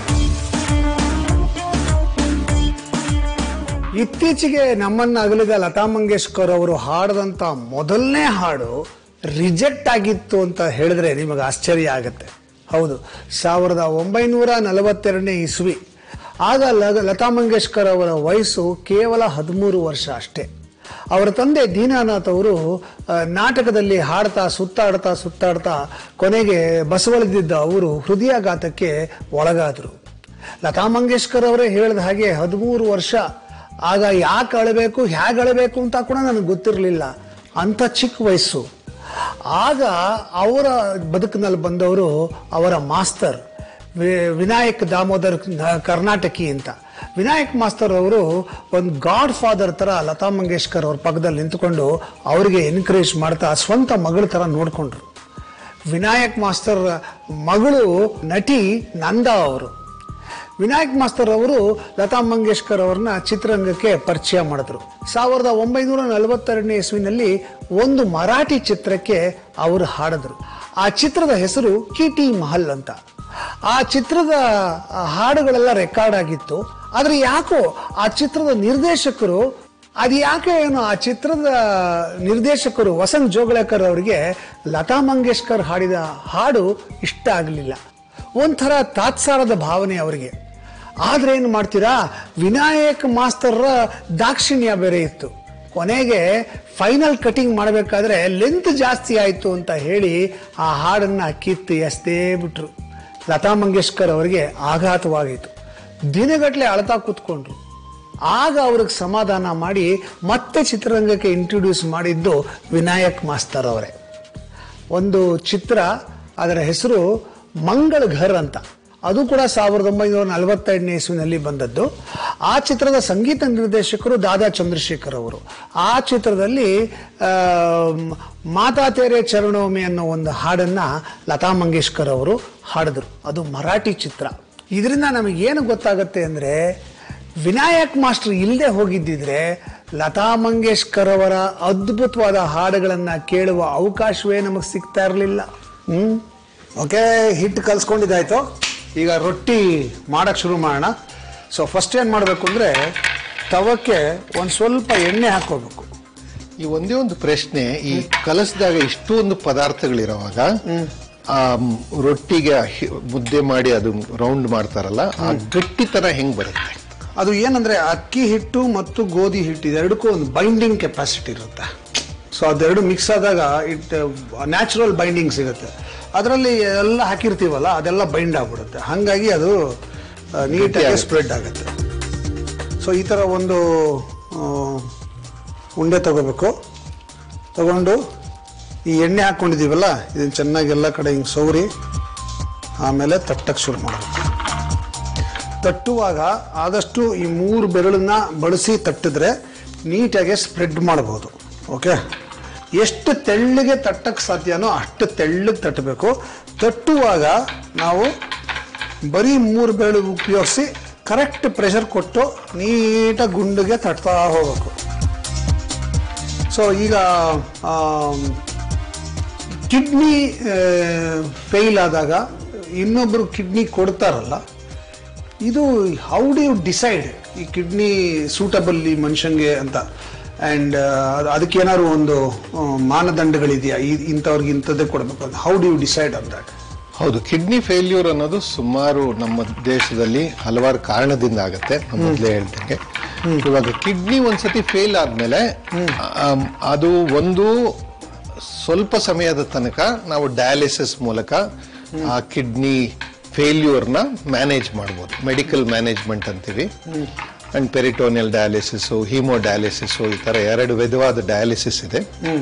ಇತ್ತೀಚೆಗೆ ನಮ್ಮನ್ನ ಅಗಲಿದ ಲತಾ ಮಂಗೇಶ್ಕರ್ ಅವರು ಹಾಡದಂತ ಮೊದಲನೇ ಹಾಡು ರಿಜೆಕ್ಟ್ ಆಗಿತ್ತು ಅಂತ ಹೇಳಿದ್ರೆ ನಿಮಗೆ ಆಶ್ಚರ್ಯ ಆಗುತ್ತೆ ಹೌದು ಸಾವಿರದ ಒಂಬೈನೂರ ನಲವತ್ತೆರಡನೇ ಇಸ್ವಿ ಆಗ ಲ- ಲತಾ ಮಂಗೇಶ್ಕರ್ ಅವರ ವಯಸ್ಸು ಕೇವಲ ಹದಿಮೂರು ವರ್ಷ ಅಷ್ಟೇ ಅವರ ತಂದೆ ದೀನಾನಾಥ್ ಅವರು ಆ, ನಾಟಕದಲ್ಲಿ ಹಾಡ್ತಾ ಸುತ್ತಾಡ್ತಾ ಸುತ್ತಾಡ್ತಾ ಕೊನೆಗೆ ಬಸವಳಿದಿದ್ದ ಅವರು ಹೃದಯಾಘಾತಕ್ಕೆ ಒಳಗಾದರು ಲತಾ ಮಂಗೇಶ್ಕರ್ ಅವರೇ ಹೇಳಿದ ಹಾಗೆ ಹದಿಮೂರು ವರ್ಷ ಆಗ ಯಾಕೆ ಅಳಬೇಕು ಹೇಗೆ ಅಳಬೇಕು ಅಂತ ಕೂಡ ನನಗೆ ಗೊತ್ತಿರಲಿಲ್ಲ ಅಂಥ ಚಿಕ್ಕ ವಯಸ್ಸು ಆಗ ಅವರ ಬದುಕಿನಲ್ಲಿ ಬಂದವರು ಅವರ ಮಾಸ್ತರ್ ವಿ- ವಿನಾಯಕ್ ದಾಮೋದರ್ ನ- ಕರ್ನಾಟಕಿ ಅಂತ ವಿನಾಯಕ್ ಮಾಸ್ತರ್ ಅವರು ಒಂದು ಗಾಡ್ ಫಾದರ್ ತರ ಲತಾ ಮಂಗೇಶ್ಕರ್ ಅವ್ರ ಪಕ್ಕದಲ್ಲಿ ನಿಂತ್ಕೊಂಡು ಅವರಿಗೆ ಎನ್ಕರೇಜ್ ಮಾಡ್ತಾ ಸ್ವಂತ ಮಗಳ ತರ ನೋಡ್ಕೊಂಡ್ರು ವಿನಾಯಕ್ ಮಾಸ್ತರ್ ಮಗಳು ನಟಿ ನಂದಾ ಅವರು ವಿನಾಯಕ್ ಮಾಸ್ತರ್ ಅವರು ಲತಾ ಮಂಗೇಶ್ಕರ್ ಅವ್ರನ್ನ ಚಿತ್ರರಂಗಕ್ಕೆ ಪರಿಚಯ ಮಾಡಿದ್ರು ಸಾವಿರದ ಒಂಬೈನೂರ ನಲವತ್ತೆರಡನೇ ಇಸ್ವಿನಲ್ಲಿ ಒಂದು ಮರಾಠಿ ಚಿತ್ರಕ್ಕೆ ಅವರು ಹಾಡಿದ್ರು ಆ ಚಿತ್ರದ ಹೆಸರು ಕಿಟಿ ಮಹಲ್ ಅಂತ ಆ ಚಿತ್ರದ ಆ, ಹಾಡುಗಳೆಲ್ಲ ರೆಕಾರ್ಡ್ ಆಗಿತ್ತು ಆದ್ರೆ ಯಾಕೋ ಆ ಚಿತ್ರದ ನಿರ್ದೇಶಕರು ಅದು ಯಾಕೆ ಏನು ಆ ಚಿತ್ರದ ನಿರ್ದೇಶಕರು ವಸಂತ್ ಜೋಗಳೇಕರ್ ಅವರಿಗೆ ಲತಾ ಮಂಗೇಶ್ಕರ್ ಹಾಡಿದ ಹಾಡು ಇಷ್ಟ ಆಗಲಿಲ್ಲ ಒಂಥರ ತಾತ್ಸಾರದ ಭಾವನೆ ಅವರಿಗೆ ಆದ್ರೆ ಏನು ಮಾಡ್ತೀರಾ ವಿನಾಯಕ್ ಮಾಸ್ತರ್ರ ದಾಕ್ಷಿಣ್ಯ ಬೇರೆ ಇತ್ತು ಕೊನೆಗೆ ಫೈನಲ್ ಕಟಿಂಗ್ ಮಾಡಬೇಕಾದ್ರೆ ಲೆಂತ್ ಜಾಸ್ತಿ ಆಯಿತು ಅಂತ ಹೇಳಿ ಆ ಹಾಡನ್ನ ಕಿತ್ತು ಎಸ್ತೇ ಬಿಟ್ರು ಲತಾ ಮಂಗೇಶ್ಕರ್ ಅವರಿಗೆ ಆಘಾತವಾಯಿತು ದಿನಗಟ್ಟಲೆ ಅಳ್ತಾ ಕೂತ್ಕೊಂಡ್ರು ಆಗ ಅವ್ರಿಗೆ ಸಮಾಧಾನ ಮಾಡಿ ಮತ್ತೆ ಚಿತ್ರರಂಗಕ್ಕೆ ಇಂಟ್ರೊಡ್ಯೂಸ್ ಮಾಡಿದ್ದು ವಿನಾಯಕ್ ಮಾಸ್ತರ್ ಅವರೇ ಒಂದು ಚಿತ್ರ ಅದರ ಹೆಸರು ಮಂಗಳ ಘರ್ ಅಂತ ಅದು ಕೂಡ ಸಾವಿರದ ಒಂಬೈನೂರ ನಲವತ್ತೆರಡನೇ ಇಸ್ವಿನಲ್ಲಿ ಬಂದದ್ದು ಆ ಚಿತ್ರದ ಸಂಗೀತ ನಿರ್ದೇಶಕರು ದಾದಾ ಚಂದ್ರಶೇಖರ್ ಅವರು ಆ ಚಿತ್ರದಲ್ಲಿ ಆ, ಮಾತಾ ತೇರೆ ಚರಣೋಮಿ ಅನ್ನೋ ಒಂದು ಹಾಡನ್ನ ಲತಾ ಮಂಗೇಶ್ಕರ್ ಅವರು ಹಾಡಿದ್ರು ಅದು ಮರಾಠಿ ಚಿತ್ರ ಇದರಿಂದ ನಮಗೇನು ಗೊತ್ತಾಗುತ್ತೆ ಅಂದ್ರೆ ವಿನಾಯಕ್ ಮಾಸ್ಟರ್ ಇಲ್ಲದೆ ಹೋಗಿದ್ದಿದ್ರೆ ಲತಾ ಮಂಗೇಶ್ಕರ್ ಅವರ ಅದ್ಭುತವಾದ ಹಾಡುಗಳನ್ನ ಕೇಳುವ ಅವಕಾಶವೇ ನಮಗೆ ಸಿಗ್ತಾ ಇರಲಿಲ್ಲ ಹ್ಮ್ ಓಕೆ ಹಿಟ್ಟು ಕಲ್ಸ್ಕೊಂಡಿದ್ದಾಯ್ತು ಈಗ ರೊಟ್ಟಿ ಮಾಡಕ್ ಶುರು ಮಾಡೋಣ ಸೊ ಫಸ್ಟ್ ಏನ್ ಮಾಡಬೇಕು ಅಂದ್ರೆ ತವಕ್ಕೆ ಒಂದು ಸ್ವಲ್ಪ ಎಣ್ಣೆ ಹಾಕೋಬೇಕು ಈ ಒಂದೇ ಒಂದು ಪ್ರಶ್ನೆ ಈ ಕಲಸಿದಾಗ ಇಷ್ಟೊಂದು ಪದಾರ್ಥಗಳಿರುವಾಗ ಆ ಮ್, ರೊಟ್ಟಿಗೆ ಹಿ- ಮುದ್ದೆ ಮಾಡಿ ಅದು ರೌಂಡ್ ಮಾಡ್ತಾರಲ್ಲ ಆ ಗಟ್ಟಿತನ ಹೆಂಗ್ ಬರುತ್ತೆ ಅದು ಏನಂದ್ರೆ ಅಕ್ಕಿ ಹಿಟ್ಟು ಮತ್ತು ಗೋಧಿ ಹಿಟ್ಟು ಇದೆರಡಕ್ಕೂ ಒಂದು ಬೈಂಡಿಂಗ್ ಕೆಪಾಸಿಟಿ ಇರುತ್ತೆ ಸೊ ಅದೆರಡು ಮಿಕ್ಸ್ ಆದಾಗ ಇಟ್ ನ್ಯಾಚುರಲ್ ಬೈಂಡಿಂಗ್ ಸಿಗುತ್ತೆ ಅದರಲ್ಲಿ ಎಲ್ಲ ಹಾಕಿರ್ತೀವಲ್ಲ ಅದೆಲ್ಲ ಬೈಂಡ್ ಆಗ್ಬಿಡುತ್ತೆ ಹಾಗಾಗಿ ಅದು ನೀಟಾಗಿ ಸ್ಪ್ರೆಡ್ ಆಗುತ್ತೆ ಸೊ ಈ ಥರ ಒಂದು ಆ, ಉಂಡೆ ತಗೋಬೇಕು ತಗೊಂಡು ಈ ಎಣ್ಣೆ ಹಾಕ್ಕೊಂಡಿದ್ದೀವಲ್ಲ ಇದನ್ನು ಚೆನ್ನಾಗಿ ಎಲ್ಲ ಕಡೆ ಹಿಂಗೆ ಸೌರಿ ಆಮೇಲೆ ತಟ್ಟಕ್ಕೆ ಶುರು ಮಾಡಬೇಕು ತಟ್ಟುವಾಗ ಆದಷ್ಟು ಈ ಮೂರು ಬೆರಳನ್ನ ಬಳಸಿ ತಟ್ಟಿದ್ರೆ ನೀಟಾಗಿ ಸ್ಪ್ರೆಡ್ ಮಾಡ್ಬೋದು ಓಕೆ ಎಷ್ಟು ತೆಳ್ಳಗೆ ತಟ್ಟಕ್ಕೆ ಸಾಧ್ಯನೋ ಅಷ್ಟು ತೆಳ್ಳಗೆ ತಟ್ಟಬೇಕು ತಟ್ಟುವಾಗ ನಾವು ಬರೀ ಮೂರು ಬೆರಳು ಉಪಯೋಗಿಸಿ ಕರೆಕ್ಟ್ ಪ್ರೆಷರ್ ಕೊಟ್ಟು ನೀಟಾಗಿ ಗುಂಡಿಗೆ ತಟ್ತಾ ಹೋಗ್ಬೇಕು ಸೊ ಈಗ ಕಿಡ್ನಿ ಫೇಲ್ ಆದಾಗ ಇನ್ನೊಬ್ರು ಕಿಡ್ನಿ ಕೊಡ್ತಾರಲ್ಲ ಇದು ಹೌ ಡು ಯು ಡಿಸೈಡ್ ಈ ಕಿಡ್ನಿ ಸೂಟಬಲ್ ಈ ಮನುಷ್ಯಂಗೆ ಅಂತ ಆ್ಯಂಡ್ ಅದಕ್ಕೆ ಏನಾದ್ರು ಒಂದು ಆ, ಮಾನದಂಡಗಳಿದೆಯಾ ಈ ಇಂಥವ್ರಿಗೆ ಇಂಥದ್ದೇ ಕೊಡಬೇಕು ಅಂತ how do you decide on that ಹೌದು ಕಿಡ್ನಿ ಫೇಲ್ಯೂರ್ ಅನ್ನೋದು ಸುಮಾರು ನಮ್ಮ ದೇಶದಲ್ಲಿ ಹಲವಾರು ಕಾರಣದಿಂದ ಆಗುತ್ತೆ ನಾನ್ ಮೊದ್ಲೇ ಹೇಳ್ದಂಗೆ ಇವಾಗ ಕಿಡ್ನಿ ಒಂದ್ಸತಿ ಫೇಲ್ ಆದ್ಮೇಲೆ ಆಮ್, ಅದು ಒಂದು ಸ್ವಲ್ಪ ಸಮಯದ ತನಕ ನಾವು ಡಯಾಲಿಸಿಸ್ ಮೂಲಕ ಆ ಕಿಡ್ನಿ ಫೇಲ್ಯೂರ್ನ ಮ್ಯಾನೇಜ್ ಮಾಡ್ಬೋದು ಮೆಡಿಕಲ್ ಮ್ಯಾನೇಜ್ಮೆಂಟ್ ಅಂತೀವಿ and peritoneal dialysis haemodialysis ಈ ತರ ಎರಡು ವಿಧವಾದ ಡಯಾಲಿಸಿಸ್ ಇದೆ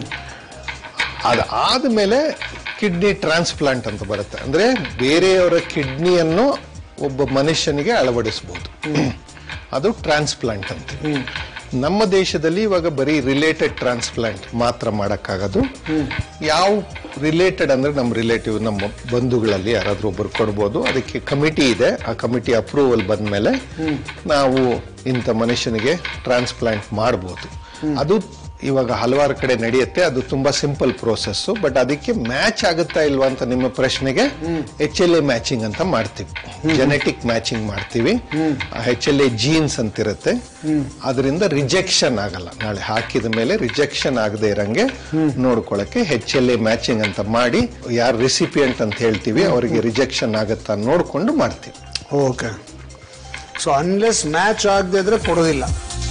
ಅದಾದ್ಮೇಲೆ ಕಿಡ್ನಿ ಟ್ರಾನ್ಸ್ಪ್ಲಾಂಟ್ ಅಂತ ಬರುತ್ತೆ ಅಂದ್ರೆ ಬೇರೆಯವರ ಕಿಡ್ನಿಯನ್ನು ಒಬ್ಬ ಮನುಷ್ಯನಿಗೆ ಅಳವಡಿಸಬಹುದು ಅದು ಟ್ರಾನ್ಸ್ಪ್ಲಾಂಟ್ ಅಂತ ನಮ್ಮ ದೇಶದಲ್ಲಿ ಇವಾಗ ಬರೀ ರಿಲೇಟೆಡ್ ಟ್ರಾನ್ಸ್ಪ್ಲಾಂಟ್ ಮಾತ್ರ ಮಾಡಕ್ಕಾಗೋದು ಯಾವ ರಿಲೇಟೆಡ್ ಅಂದ್ರೆ ನಮ್ಮ ರಿಲೇಟಿವ್ ನಮ್ಮ ಬಂಧುಗಳಲ್ಲಿ ಯಾರಾದ್ರೂ ಒಬ್ಬರು ಕೊಡ್ಬೋದು ಅದಕ್ಕೆ ಕಮಿಟಿ ಇದೆ ಆ ಕಮಿಟಿ ಅಪ್ರೂವಲ್ ಬಂದ್ಮೇಲೆ ನಾವು ಇಂಥ ಮನುಷ್ಯನಿಗೆ ಟ್ರಾನ್ಸ್ಪ್ಲಾಂಟ್ ಮಾಡ್ಬೋದು ಅದು ಇವಾಗ ಹಲವಾರು ಕಡೆ ನಡೆಯುತ್ತೆ ಅದು ತುಂಬಾ ಸಿಂಪಲ್ ಪ್ರೋಸೆಸ್ ಬಟ್ ಅದಕ್ಕೆ ಮ್ಯಾಚ್ ಆಗುತ್ತಾ ಇಲ್ವಾ ಅಂತ ನಿಮ್ಮ ಪ್ರಶ್ನೆಗೆ ಎಚ್ ಎಲ್ ಎ ಮ್ಯಾಚಿಂಗ್ ಅಂತ ಮಾಡ್ತೀವಿ ಜೆನೆಟಿಕ್ ಮ್ಯಾಚಿಂಗ್ ಮಾಡ್ತೀವಿ ಎಚ್ ಎಲ್ ಎ ಜೀನ್ಸ್ ಅಂತಿರುತ್ತೆ ಅದರಿಂದ ರಿಜೆಕ್ಷನ್ ಆಗಲ್ಲ ನಾಳೆ ಹಾಕಿದ ಮೇಲೆ ರಿಜೆಕ್ಷನ್ ಆಗದೆ ಇರಂಗೆ ನೋಡ್ಕೊಳಕ್ಕೆ ಎಚ್ ಎಲ್ ಎ ಮ್ಯಾಚಿಂಗ್ ಅಂತ ಮಾಡಿ ಯಾರು ರೆಸಿಪಿಯಂಟ್ ಅಂತ ಹೇಳ್ತೀವಿ ಅವರಿಗೆ ರಿಜೆಕ್ಷನ್ ಆಗುತ್ತಾ ನೋಡ್ಕೊಂಡು ಮಾಡ್ತೀವಿ ಓಕೆ ಸೊ ಅನ್ಲೆಸ್ ಮ್ಯಾಚ್ ಆಗದೆ ಇದ್ರೆ ಕೊಡೋದಿಲ್ಲ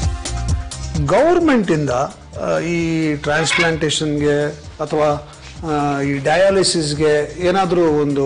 ಗೌರ್ಮೆಂಟಿಂದ ಈ ಟ್ರಾನ್ಸ್ಪ್ಲಾಂಟೇಷನ್ಗೆ ಅಥವಾ ಆ, ಈ ಡಯಾಲಿಸಿಸ್ಗೆ ಏನಾದರೂ ಒಂದು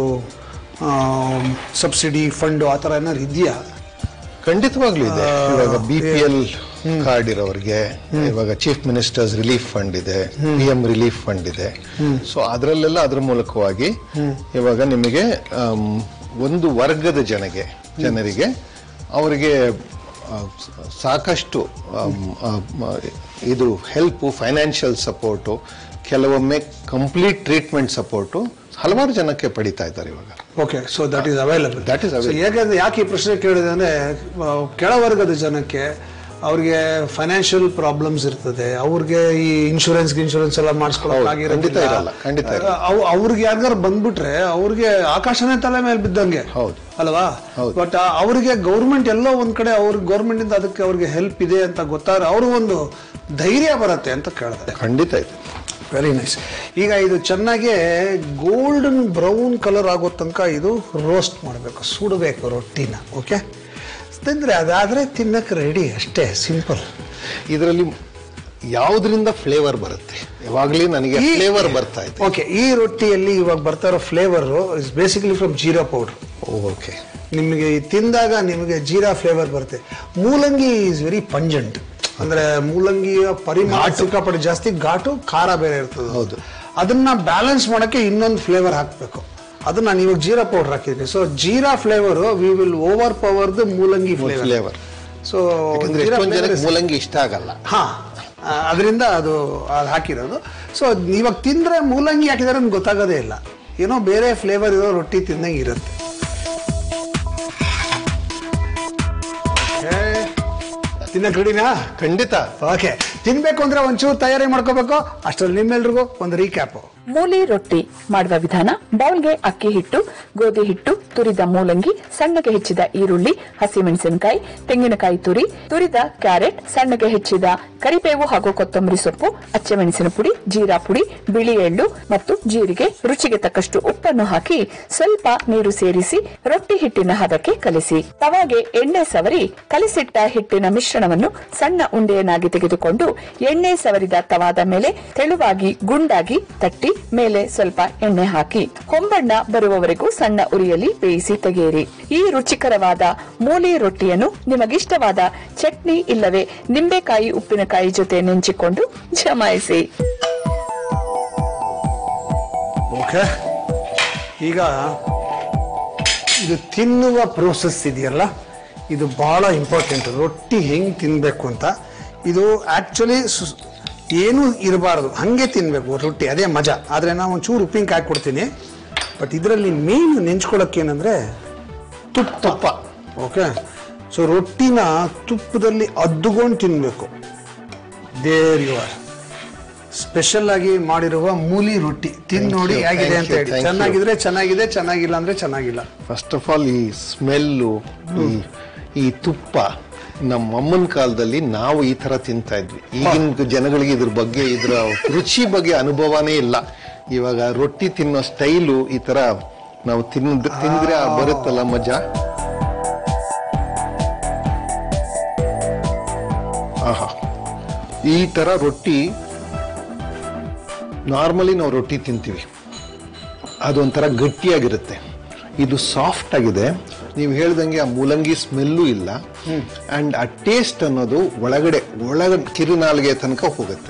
ಸಬ್ಸಿಡಿ ಫಂಡು ಆ ಥರ ಏನಾದ್ರು ಇದೆಯಾ ಖಂಡಿತವಾಗ್ಲೂ ಇದೆ ಇವಾಗ ಬಿ ಪಿ ಎಲ್ ಕಾರ್ಡ್ ಇರೋರಿಗೆ ಇವಾಗ ಚೀಫ್ ಮಿನಿಸ್ಟರ್ಸ್ ರಿಲೀಫ್ ಫಂಡ್ ಇದೆ ಪಿ ಎಂ ರಿಲೀಫ್ ಫಂಡ್ ಇದೆ ಸೊ ಅದರಲ್ಲೆಲ್ಲ ಅದ್ರ ಮೂಲಕವಾಗಿ ಇವಾಗ ನಿಮಗೆ ಆಮ್, ಒಂದು ವರ್ಗದ ಜನಗೆ ಜನರಿಗೆ ಅವರಿಗೆ ಆ, ಸಾಕಷ್ಟು ಆಮ್, ಆಮ್, ಇದು ಹೆಲ್ಪ್ ಫೈನಾನ್ಷಿಯಲ್ ಸಪೋರ್ಟು ಕೆಲವೊಮ್ಮೆ ಕಂಪ್ಲೀಟ್ ಟ್ರೀಟ್ಮೆಂಟ್ ಸಪೋರ್ಟು ಹಲವಾರು ಜನಕ್ಕೆ ಪಡಿತಾ ಇದ್ದಾರೆ ಇವಾಗ okay so that is available That is available. ಯಾಕಂದ್ರೆ ಯಾಕೆ ಈ ಪ್ರಶ್ನೆ ಕೇಳಿದೆ ಅಂದ್ರೆ ಆ, ಕೆಳವರ್ಗದ ಜನಕ್ಕೆ ಅವ್ರಿಗೆ ಫೈನಾನ್ಷಿಯಲ್ ಪ್ರಾಬ್ಲಮ್ಸ್ ಇರ್ತದೆ ಅವ್ರಿಗೆ ಈ ಇನ್ಶೂರೆನ್ಸ್ ಇನ್ಶೂರೆನ್ಸ್ ಎಲ್ಲ ಹೌದು, ಖಂಡಿತ ಇರಲ್ಲ, ಖಂಡಿತ ಇರಲ್ಲ. ಅವ್ರಿಗೆ ಯಾರಿಗಾರು ಬಂದ್ಬಿಟ್ರೆ ಅವ್ರಿಗೆ ಆಕಾಶನೇ ತಲೆ ಮೇಲೆ ಬಿದ್ದಂಗೆ ಹೌದು. ಅಲ್ವಾ ಹೌದು. ಬಟ್ ಅವ್ರಿಗೆ ಗೌರ್ಮೆಂಟ್ ಎಲ್ಲೋ ಒಂದ್ ಕಡೆ ಅವ್ರಿಗೆ ಗೌರ್ಮೆಂಟ್ ಇಂದ ಅದಕ್ಕೆ ಅವ್ರಿಗೆ ಹೆಲ್ಪ್ ಇದೆ ಅಂತ ಗೊತ್ತಾದ್ರೆ ಅವರು ಒಂದು ಧೈರ್ಯ ಬರುತ್ತೆ ಅಂತ ಕೇಳುತ್ತೆ ಖಂಡಿತ ಇದೆ ವೆರಿ ನೈಸ್ ಈಗ ಇದು ಚೆನ್ನಾಗಿ ಗೋಲ್ಡನ್ ಬ್ರೌನ್ ಕಲರ್ ಆಗೋ ತನಕ ಇದು ರೋಸ್ಟ್ ಮಾಡಬೇಕು ಸುಡಬೇಕು ರೊಟ್ಟಿನ ಓಕೆ ತಿಂದ್ರೆ ಅದಾದ್ರೆ ತಿನ್ನಕ್ಕೆ ರೆಡಿ ಅಷ್ಟೇ ಸಿಂಪಲ್ ಇದರಲ್ಲಿ ಯಾವುದರಿಂದ ಫ್ಲೇವರ್ ಬರುತ್ತೆ ಯಾವಾಗಲೂ ನನಗೆ ಫ್ಲೇವರ್ ಬರ್ತಾ ಇದೆ ಓಕೆ ಈ ರೊಟ್ಟಿಯಲ್ಲಿ ಇವಾಗ ಬರ್ತಾ ಇರೋ flavour is basically from jeera powder okay ನಿಮಗೆ ಈ ತಿಂದಾಗ ನಿಮಗೆ ಜೀರಾ ಫ್ಲೇವರ್ ಬರುತ್ತೆ ಮೂಲಂಗಿ ಈಸ್ ವೆರಿ ಪಂಜೆಂಟ್ ಅಂದ್ರೆ ಮೂಲಂಗಿಯ ಪರಿಮಾಣ ಸಿಕ್ಕಾಪಟ್ಟೆ ಜಾಸ್ತಿ ಘಾಟು ಖಾರ ಬೇರೆ ಇರ್ತದೆ ಹೌದು. ಅದನ್ನ ಬ್ಯಾಲೆನ್ಸ್ ಮಾಡಕ್ಕೆ ಇನ್ನೊಂದು ಫ್ಲೇವರ್ ಹಾಕ್ಬೇಕು ಅದು ನಾನು ಇವಾಗ ಜೀರಾ ಪೌಡರ್ ಹಾಕಿದ್ದೀನಿ so jeera flavour we will overpower the ಮೂಲಂಗಿ ಫ್ಲೇವರ್ ಫ್ಲೇವರ್ ಸೊ ಯಾಕಂದ್ರೆ ಎಷ್ಟೊಂದು ಜನಕ್ಕೆ ಮೂಲಂಗಿ ಇಷ್ಟ ಆಗಲ್ಲ ಹಾ ಅದರಿಂದ ಅದು ಅದು ಹಾಕಿರೋದು ಸೊ ಇವಾಗ ತಿಂದ್ರೆ ಮೂಲಂಗಿ ಹಾಕಿದ್ರೆ ನಮ್ಗೆ ಗೊತ್ತಾಗೋದೇ ಇಲ್ಲ ಏನೋ ಬೇರೆ ಫ್ಲೇವರ್ ಇರೋ ರೊಟ್ಟಿ ತಿಂದಂಗೆ ಇರುತ್ತೆ ತಿನ್ನಕ್ ರೆಡಿನಾ ಖಂಡಿತ ಓಕೆ ತಿನ್ಬೇಕು ಅಂದ್ರೆ ಒಂಚೂರು ತಯಾರಿ ಮಾಡ್ಕೋಬೇಕು ಅಷ್ಟ್ರಲ್ಲಿ ನಿಮ್ಮೆಲ್ರಿಗೂ ಒಂದು ರೀಕ್ಯಾಪು ಮೂಲಿ ರೊಟ್ಟಿ ಮಾಡುವ ವಿಧಾನ ಬೌಲ್ಗೆ ಅಕ್ಕಿ ಹಿಟ್ಟು ಗೋಧಿ ಹಿಟ್ಟು ತುರಿದ ಮೂಲಂಗಿ ಸಣ್ಣಗೆ ಹೆಚ್ಚಿದ ಈರುಳ್ಳಿ ಹಸಿಮೆಣಸಿನಕಾಯಿ ತೆಂಗಿನಕಾಯಿ ತುರಿ ತುರಿದ ಕ್ಯಾರೆಟ್ ಸಣ್ಣಗೆ ಹೆಚ್ಚಿದ ಕರಿಬೇವು ಹಾಗೂ ಕೊತ್ತಂಬರಿ ಸೊಪ್ಪು ಅಚ್ಚಮೆಣಸಿನ ಪುಡಿ ಜೀರಾ ಪುಡಿ ಬಿಳಿ ಎಳ್ಳು ಮತ್ತು ಜೀರಿಗೆ ರುಚಿಗೆ ತಕ್ಕಷ್ಟು ಉಪ್ಪನ್ನು ಹಾಕಿ ಸ್ವಲ್ಪ ನೀರು ಸೇರಿಸಿ ರೊಟ್ಟಿ ಹಿಟ್ಟಿನ ಹದಕ್ಕೆ ಕಲಿಸಿ ತವಾಗೆ ಎಣ್ಣೆ ಸವರಿ ಕಲಿಸಿಟ್ಟ ಹಿಟ್ಟಿನ ಮಿಶ್ರಣವನ್ನು ಸಣ್ಣ ಉಂಡೆಯನ್ನಾಗಿ ತೆಗೆದುಕೊಂಡು ಎಣ್ಣೆ ಸವರಿದ ತವಾದ ಮೇಲೆ ತೆಳುವಾಗಿ ಗುಂಡಾಗಿ ತಟ್ಟಿ ಮೇಲೆ ಸ್ವಲ್ಪ ಎಣ್ಣೆ ಹಾಕಿ ಹೊಂಬಣ್ಣ ಬರುವವರೆಗೂ ಸಣ್ಣ ಉರಿಯಲ್ಲಿ ಬೇಯಿಸಿ ತೆಗೆಯಿರಿ ಈ ರುಚಿಕರವಾದ ಮೂಲಿ ರೊಟ್ಟಿಯನ್ನು ನಿಮಗಿಷ್ಟವಾದ ಚಟ್ನಿ ಇಲ್ಲವೇ ನಿಂಬೆಕಾಯಿ ಉಪ್ಪಿನಕಾಯಿ ಜೊತೆ ನೆಂಚಿಕೊಂಡು ಜಮಾಯಿಸಿ ಓಕೆ ಈಗ ಇದು ತಿನ್ನುವ ಪ್ರೋಸೆಸ್ ಇದೆಯಲ್ಲ ಇದು ಬಹಳ ಇಂಪಾರ್ಟೆಂಟ್ ರೊಟ್ಟಿ ಹೆಂಗ್ ತಿನ್ಬೇಕು ಅಂತ ಇದು ಆಕ್ಚುಲಿ ಏನೂ ಇರಬಾರ್ದು ಹಂಗೆ ತಿನ್ಬೇಕು ರೊಟ್ಟಿ ಅದೇ ಮಜಾ ಆದರೆ ನಾವು ಒಂಚೂರು ಉಪ್ಪಿನಕಾಯಿ ಹಾಕ್ಕೊಡ್ತೀನಿ ಬಟ್ ಇದರಲ್ಲಿ ಮೇನ್ ನೆಂಚ್ಕೊಳಕ್ಕೆ ಏನಂದ್ರೆ ತುಪ್ಪ ತುಪ್ಪ ಓಕೆ ಸೊ ರೊಟ್ಟಿನ ತುಪ್ಪದಲ್ಲಿ ಅದ್ದುಕೊಂಡು ತಿನ್ಬೇಕು ದೇರ್ ಯು ಆರ್ ಸ್ಪೆಷಲ್ ಆಗಿ ಮಾಡಿರುವ ಮೂಲಿ ರೊಟ್ಟಿ ತಿಂದು Thank ನೋಡಿ you, ಹೇಗಿದೆ thank ಅಂತ you, ಹೇಳಿ thank you. ಚೆನ್ನಾಗಿದ್ರೆ ಚೆನ್ನಾಗಿದೆ ಚೆನ್ನಾಗಿಲ್ಲ ಅಂದ್ರೆ ಚೆನ್ನಾಗಿಲ್ಲ ಫಸ್ಟ್ ಆಫ್ ಆಲ್ ಈ ಸ್ಮೆಲ್ಲು ಈ ಈ ತುಪ್ಪ ನಮ್ಮ ಅಮ್ಮನ ಕಾಲದಲ್ಲಿ ನಾವು ಈ ತರ ತಿಂತಾ ಇದ್ವಿ ಈಗಿನ ಜನಗಳಿಗೆ ಇದ್ರ ಬಗ್ಗೆ ಇದ್ರ ರುಚಿ ಬಗ್ಗೆ ಅನುಭವನೇ ಇಲ್ಲ ಇವಾಗ ರೊಟ್ಟಿ ತಿನ್ನೋ ಸ್ಟೈಲು ಈ ತರ ನಾವು ತಿಂದ್ ತಿಂದ್ರೆ ಆ ಬರುತ್ತಲ್ಲ ಮಜಾ ಆಹಾ ಈ ತರ ರೊಟ್ಟಿ ನಾರ್ಮಲಿ ನಾವು ರೊಟ್ಟಿ ತಿಂತೀವಿ ಅದೊಂಥರ ಗಟ್ಟಿಯಾಗಿರುತ್ತೆ ಇದು ಸಾಫ್ಟ್ ಆಗಿದೆ ನೀವು ಹೇಳ್ದಂಗೆ ಆ ಮೂಲಂಗಿ ಸ್ಮೆಲ್ಲು ಇಲ್ಲ ಅಂಡ್ ಆ ಟೇಸ್ಟ್ ಅನ್ನೋದು ಒಳಗಡೆ ಒಳಗ ಕಿರುನಾಲ್ಗೆ ತನಕ ಹೋಗುತ್ತೆ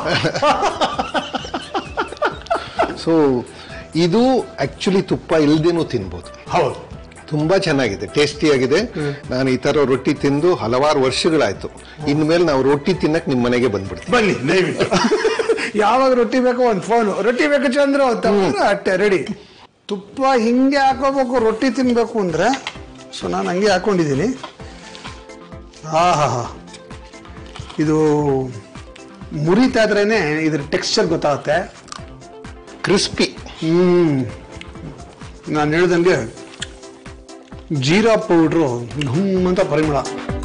ಸೊ ಇದು ಆಕ್ಚುಲಿ ತುಪ್ಪ ಇಲ್ದೇನೂ ತಿನ್ಬೋದು ಹೌದು ತುಂಬಾ ಚೆನ್ನಾಗಿದೆ ಟೇಸ್ಟಿಯಾಗಿದೆ ನಾನು ಈ ತರ ರೊಟ್ಟಿ ತಿಂದು ಹಲವಾರು ವರ್ಷಗಳಾಯ್ತು ಇನ್ಮೇಲೆ ನಾವು ರೊಟ್ಟಿ ತಿನ್ನಕ್ ನಿಮ್ ಮನೆಗೆ ಬಂದ್ಬಿಡ್ತೀವಿ ಬನ್ನಿ ದಯವಿಟ್ಟು ಯಾವಾಗ ರೊಟ್ಟಿ ಬೇಕೋ ಒಂದು ಫೋನ್ ರೊಟ್ಟಿ ಬೇಕು ಚಂದ್ರ ಅಂತ ಅಟ್ಟೆ ರೆಡಿ ತುಪ್ಪ ಹಿಂಗೆ ಹಾಕೋಬೇಕು ರೊಟ್ಟಿ ತಿನ್ಬೇಕು ಅಂದ್ರೆ ಸೊ ನಾನು ಹಂಗೆ ಹಾಕೊಂಡಿದ್ದೀನಿ ಹಾ ಹಾ ಹಾ ಇದು ಮುರಿತಾ ಇದ್ರೇನೆ ಇದ್ರ ಟೆಕ್ಸ್ಚರ್ ಗೊತ್ತಾಗುತ್ತೆ ಕ್ರಿಸ್ಪಿ ಹ್ಮ್ ನಾನು ಹೇಳ್ದಂಗೆ ಜೀರಾ ಪೌಡ್ರು ಹ್ಮ್ ಅಂತ ಪರಿಮಳ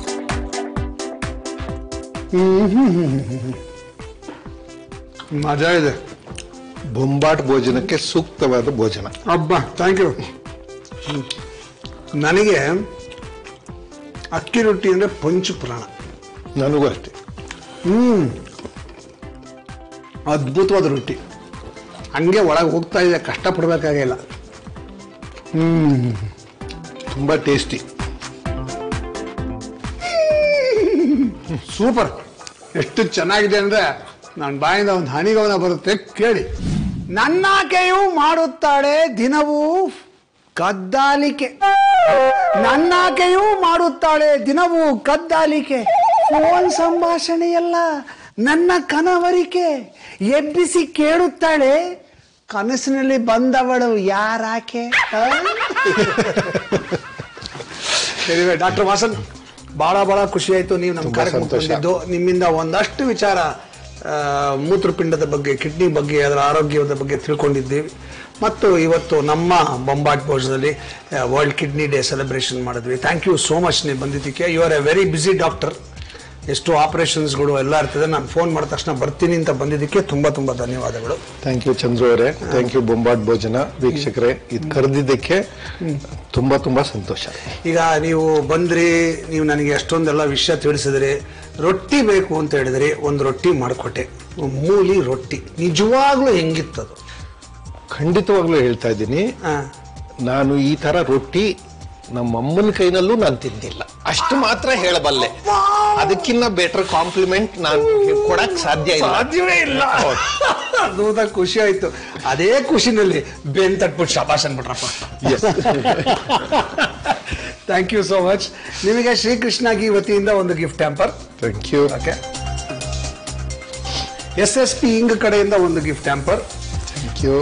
ಹ್ಮ್ ಹ್ಮ್ ಹ್ಮ್ ಹ್ಮ್ ಹ್ಮ್. ಮಜಾ ಇದೆ ಬೊಂಬಾಟ್ ಭೋಜನಕ್ಕೆ ಸೂಕ್ತವಾದ ಭೋಜನ ಅಬ್ಬ ಥ್ಯಾಂಕ್ ಯು ನನಗೆ ಅಕ್ಕಿ ರೊಟ್ಟಿ ಅಂದ್ರೆ ಪಂಚ ಪ್ರಾಣ ನನಗೂ ಅಷ್ಟೇ ಹ್ಮ್ ಅದ್ಭುತವಾದ ರೊಟ್ಟಿ ಹಂಗೆ ಒಳಗೆ ಹೋಗ್ತಾ ಇದೆ ಕಷ್ಟಪಡ್ಬೇಕಾಗಿಲ್ಲ ಹ್ಮ್ ತುಂಬಾ ಟೇಸ್ಟಿ ಸೂಪರ್ ಎಷ್ಟು ಚೆನ್ನಾಗಿದೆ ಅಂದ್ರೆ ನನ್ನ ಬಾಯಿಂದ ಒಂದು ಹನಿಗವನ ಬರುತ್ತೆ ಕೇಳಿ ನನ್ನಾಕೆಯು ಮಾಡುತ್ತಾಳೆ ದಿನವೂ ಕದ್ದಾಲಿಕೆ ನನ್ನಾಕೆಯೂ ಮಾಡುತ್ತಾಳೆ ದಿನವೂ ಕದ್ದಾಲಿಕೆ ಫೋನ್ ಸಂಭಾಷಣೆಯಲ್ಲ ನನ್ನ ಕನವರಿಕೆ ಎಬ್ಬಿಸಿ ಕೇಳುತ್ತಾಳೆ ಕನಸಿನಲ್ಲಿ ಬಂದವಳು ಯಾರಾಕೆ ಡಾಕ್ಟರ್ ವಾಸನ್ ಬಹಳ ಬಹಳ ಖುಷಿ ಆಯ್ತು ನೀವು ನಮ್ಮ ತುಂಬಾ ಕಾರ್ಯಕ್ರಮ ಸಂತೋಷ. ಬಂದಿದ್ದು ನಿಮ್ಮಿಂದ ಒಂದಷ್ಟು ವಿಚಾರ ಆ, ಮೂತ್ರಪಿಂಡದ ಬಗ್ಗೆ ಕಿಡ್ನಿ ಬಗ್ಗೆ ಅದರ ಆರೋಗ್ಯದ ಬಗ್ಗೆ ತಿಳ್ಕೊಂಡಿದ್ದೀವಿ ಮತ್ತು ಇವತ್ತು ನಮ್ಮ ಬೊಂಬಾಟ್ ಭೋಜನದಲ್ಲಿ ವರ್ಲ್ಡ್ ಕಿಡ್ನಿ ಡೇ ಸೆಲೆಬ್ರೇಷನ್ ಮಾಡಿದ್ವಿ ಥ್ಯಾಂಕ್ ಯು ಸೋ ಮಚ್ ನೀವು ಬಂದಿದ್ದಕ್ಕೆ you are a very busy doctor ಎಷ್ಟು ಆಪರೇಷನ್ಸ್ಗಳು ಎಲ್ಲ ಇರ್ತದೆ ನಾನು ಫೋನ್ ಮಾಡಿದ ತಕ್ಷಣ ಬರ್ತೀನಿ ಅಂತ ಬಂದಿದ್ದಕ್ಕೆ ತುಂಬ ತುಂಬ ಧನ್ಯವಾದಗಳು ಥ್ಯಾಂಕ್ ಯು ಚಂದ್ರು ಅವರೇ ಥ್ಯಾಂಕ್ ಯು ಬೊಂಬಾಟ್ ಭೋಜನ ವೀಕ್ಷಕರೇ ಇದು ಕರೆದಿದ್ದಕ್ಕೆ ತುಂಬಾ ತುಂಬಾ ಸಂತೋಷ ಈಗ ನೀವು ಬಂದ್ರಿ ನೀವು ನನಗೆ ಎಷ್ಟೊಂದೆಲ್ಲ ವಿಷಯ ತಿಳಿಸಿದ್ರಿ ರೊಟ್ಟಿ ಬೇಕು ಅಂತ ಹೇಳಿದ್ರಿ ಒಂದು ರೊಟ್ಟಿ ಮಾಡಿಕೊಟ್ಟೆ ಮೂಲಿ ರೊಟ್ಟಿ ನಿಜವಾಗ್ಲೂ ಹೆಂಗಿತ್ತದು ಖಂಡಿತವಾಗ್ಲೂ ಹೇಳ್ತಾ ಇದ್ದೀನಿ ಆ, ನಾನು ಈ ತರ ರೊಟ್ಟಿ ನಮ್ಮ ಅಮ್ಮನ ಕೈನಲ್ಲೂ ನಾನು ತಿಂದಿಲ್ಲ ಅಷ್ಟು ಮಾತ್ರ ಹೇಳಬಲ್ಲೆ ಅದಕ್ಕಿಂತ ಬೆಟರ್ ಕಾಂಪ್ಲಿಮೆಂಟ್ ನಾನು ಕೊಡಕ್ ಸಾಧ್ಯ ಇಲ್ಲ ಸಾಧ್ಯವೇ ಇಲ್ಲ ಅದ್ಭುತ ಖುಷಿ ಆಯ್ತು ಅದೇ ಖುಷಿನಲ್ಲಿ ಬೆನ್ ತಟ್ಬಿಟ್ಟು ಶಬಾಷ್ ಅನ್ಬಿಟ್ರಪ್ಪ Yes. Thank you so much ನಿಮಗೆ ಶ್ರೀಕೃಷ್ಣ ಗೀ ವತಿಯಿಂದ ಒಂದು gift hamper thank you okay S S P ಇಂಗ್ ಕಡೆಯಿಂದ ಒಂದು gift hamper thank you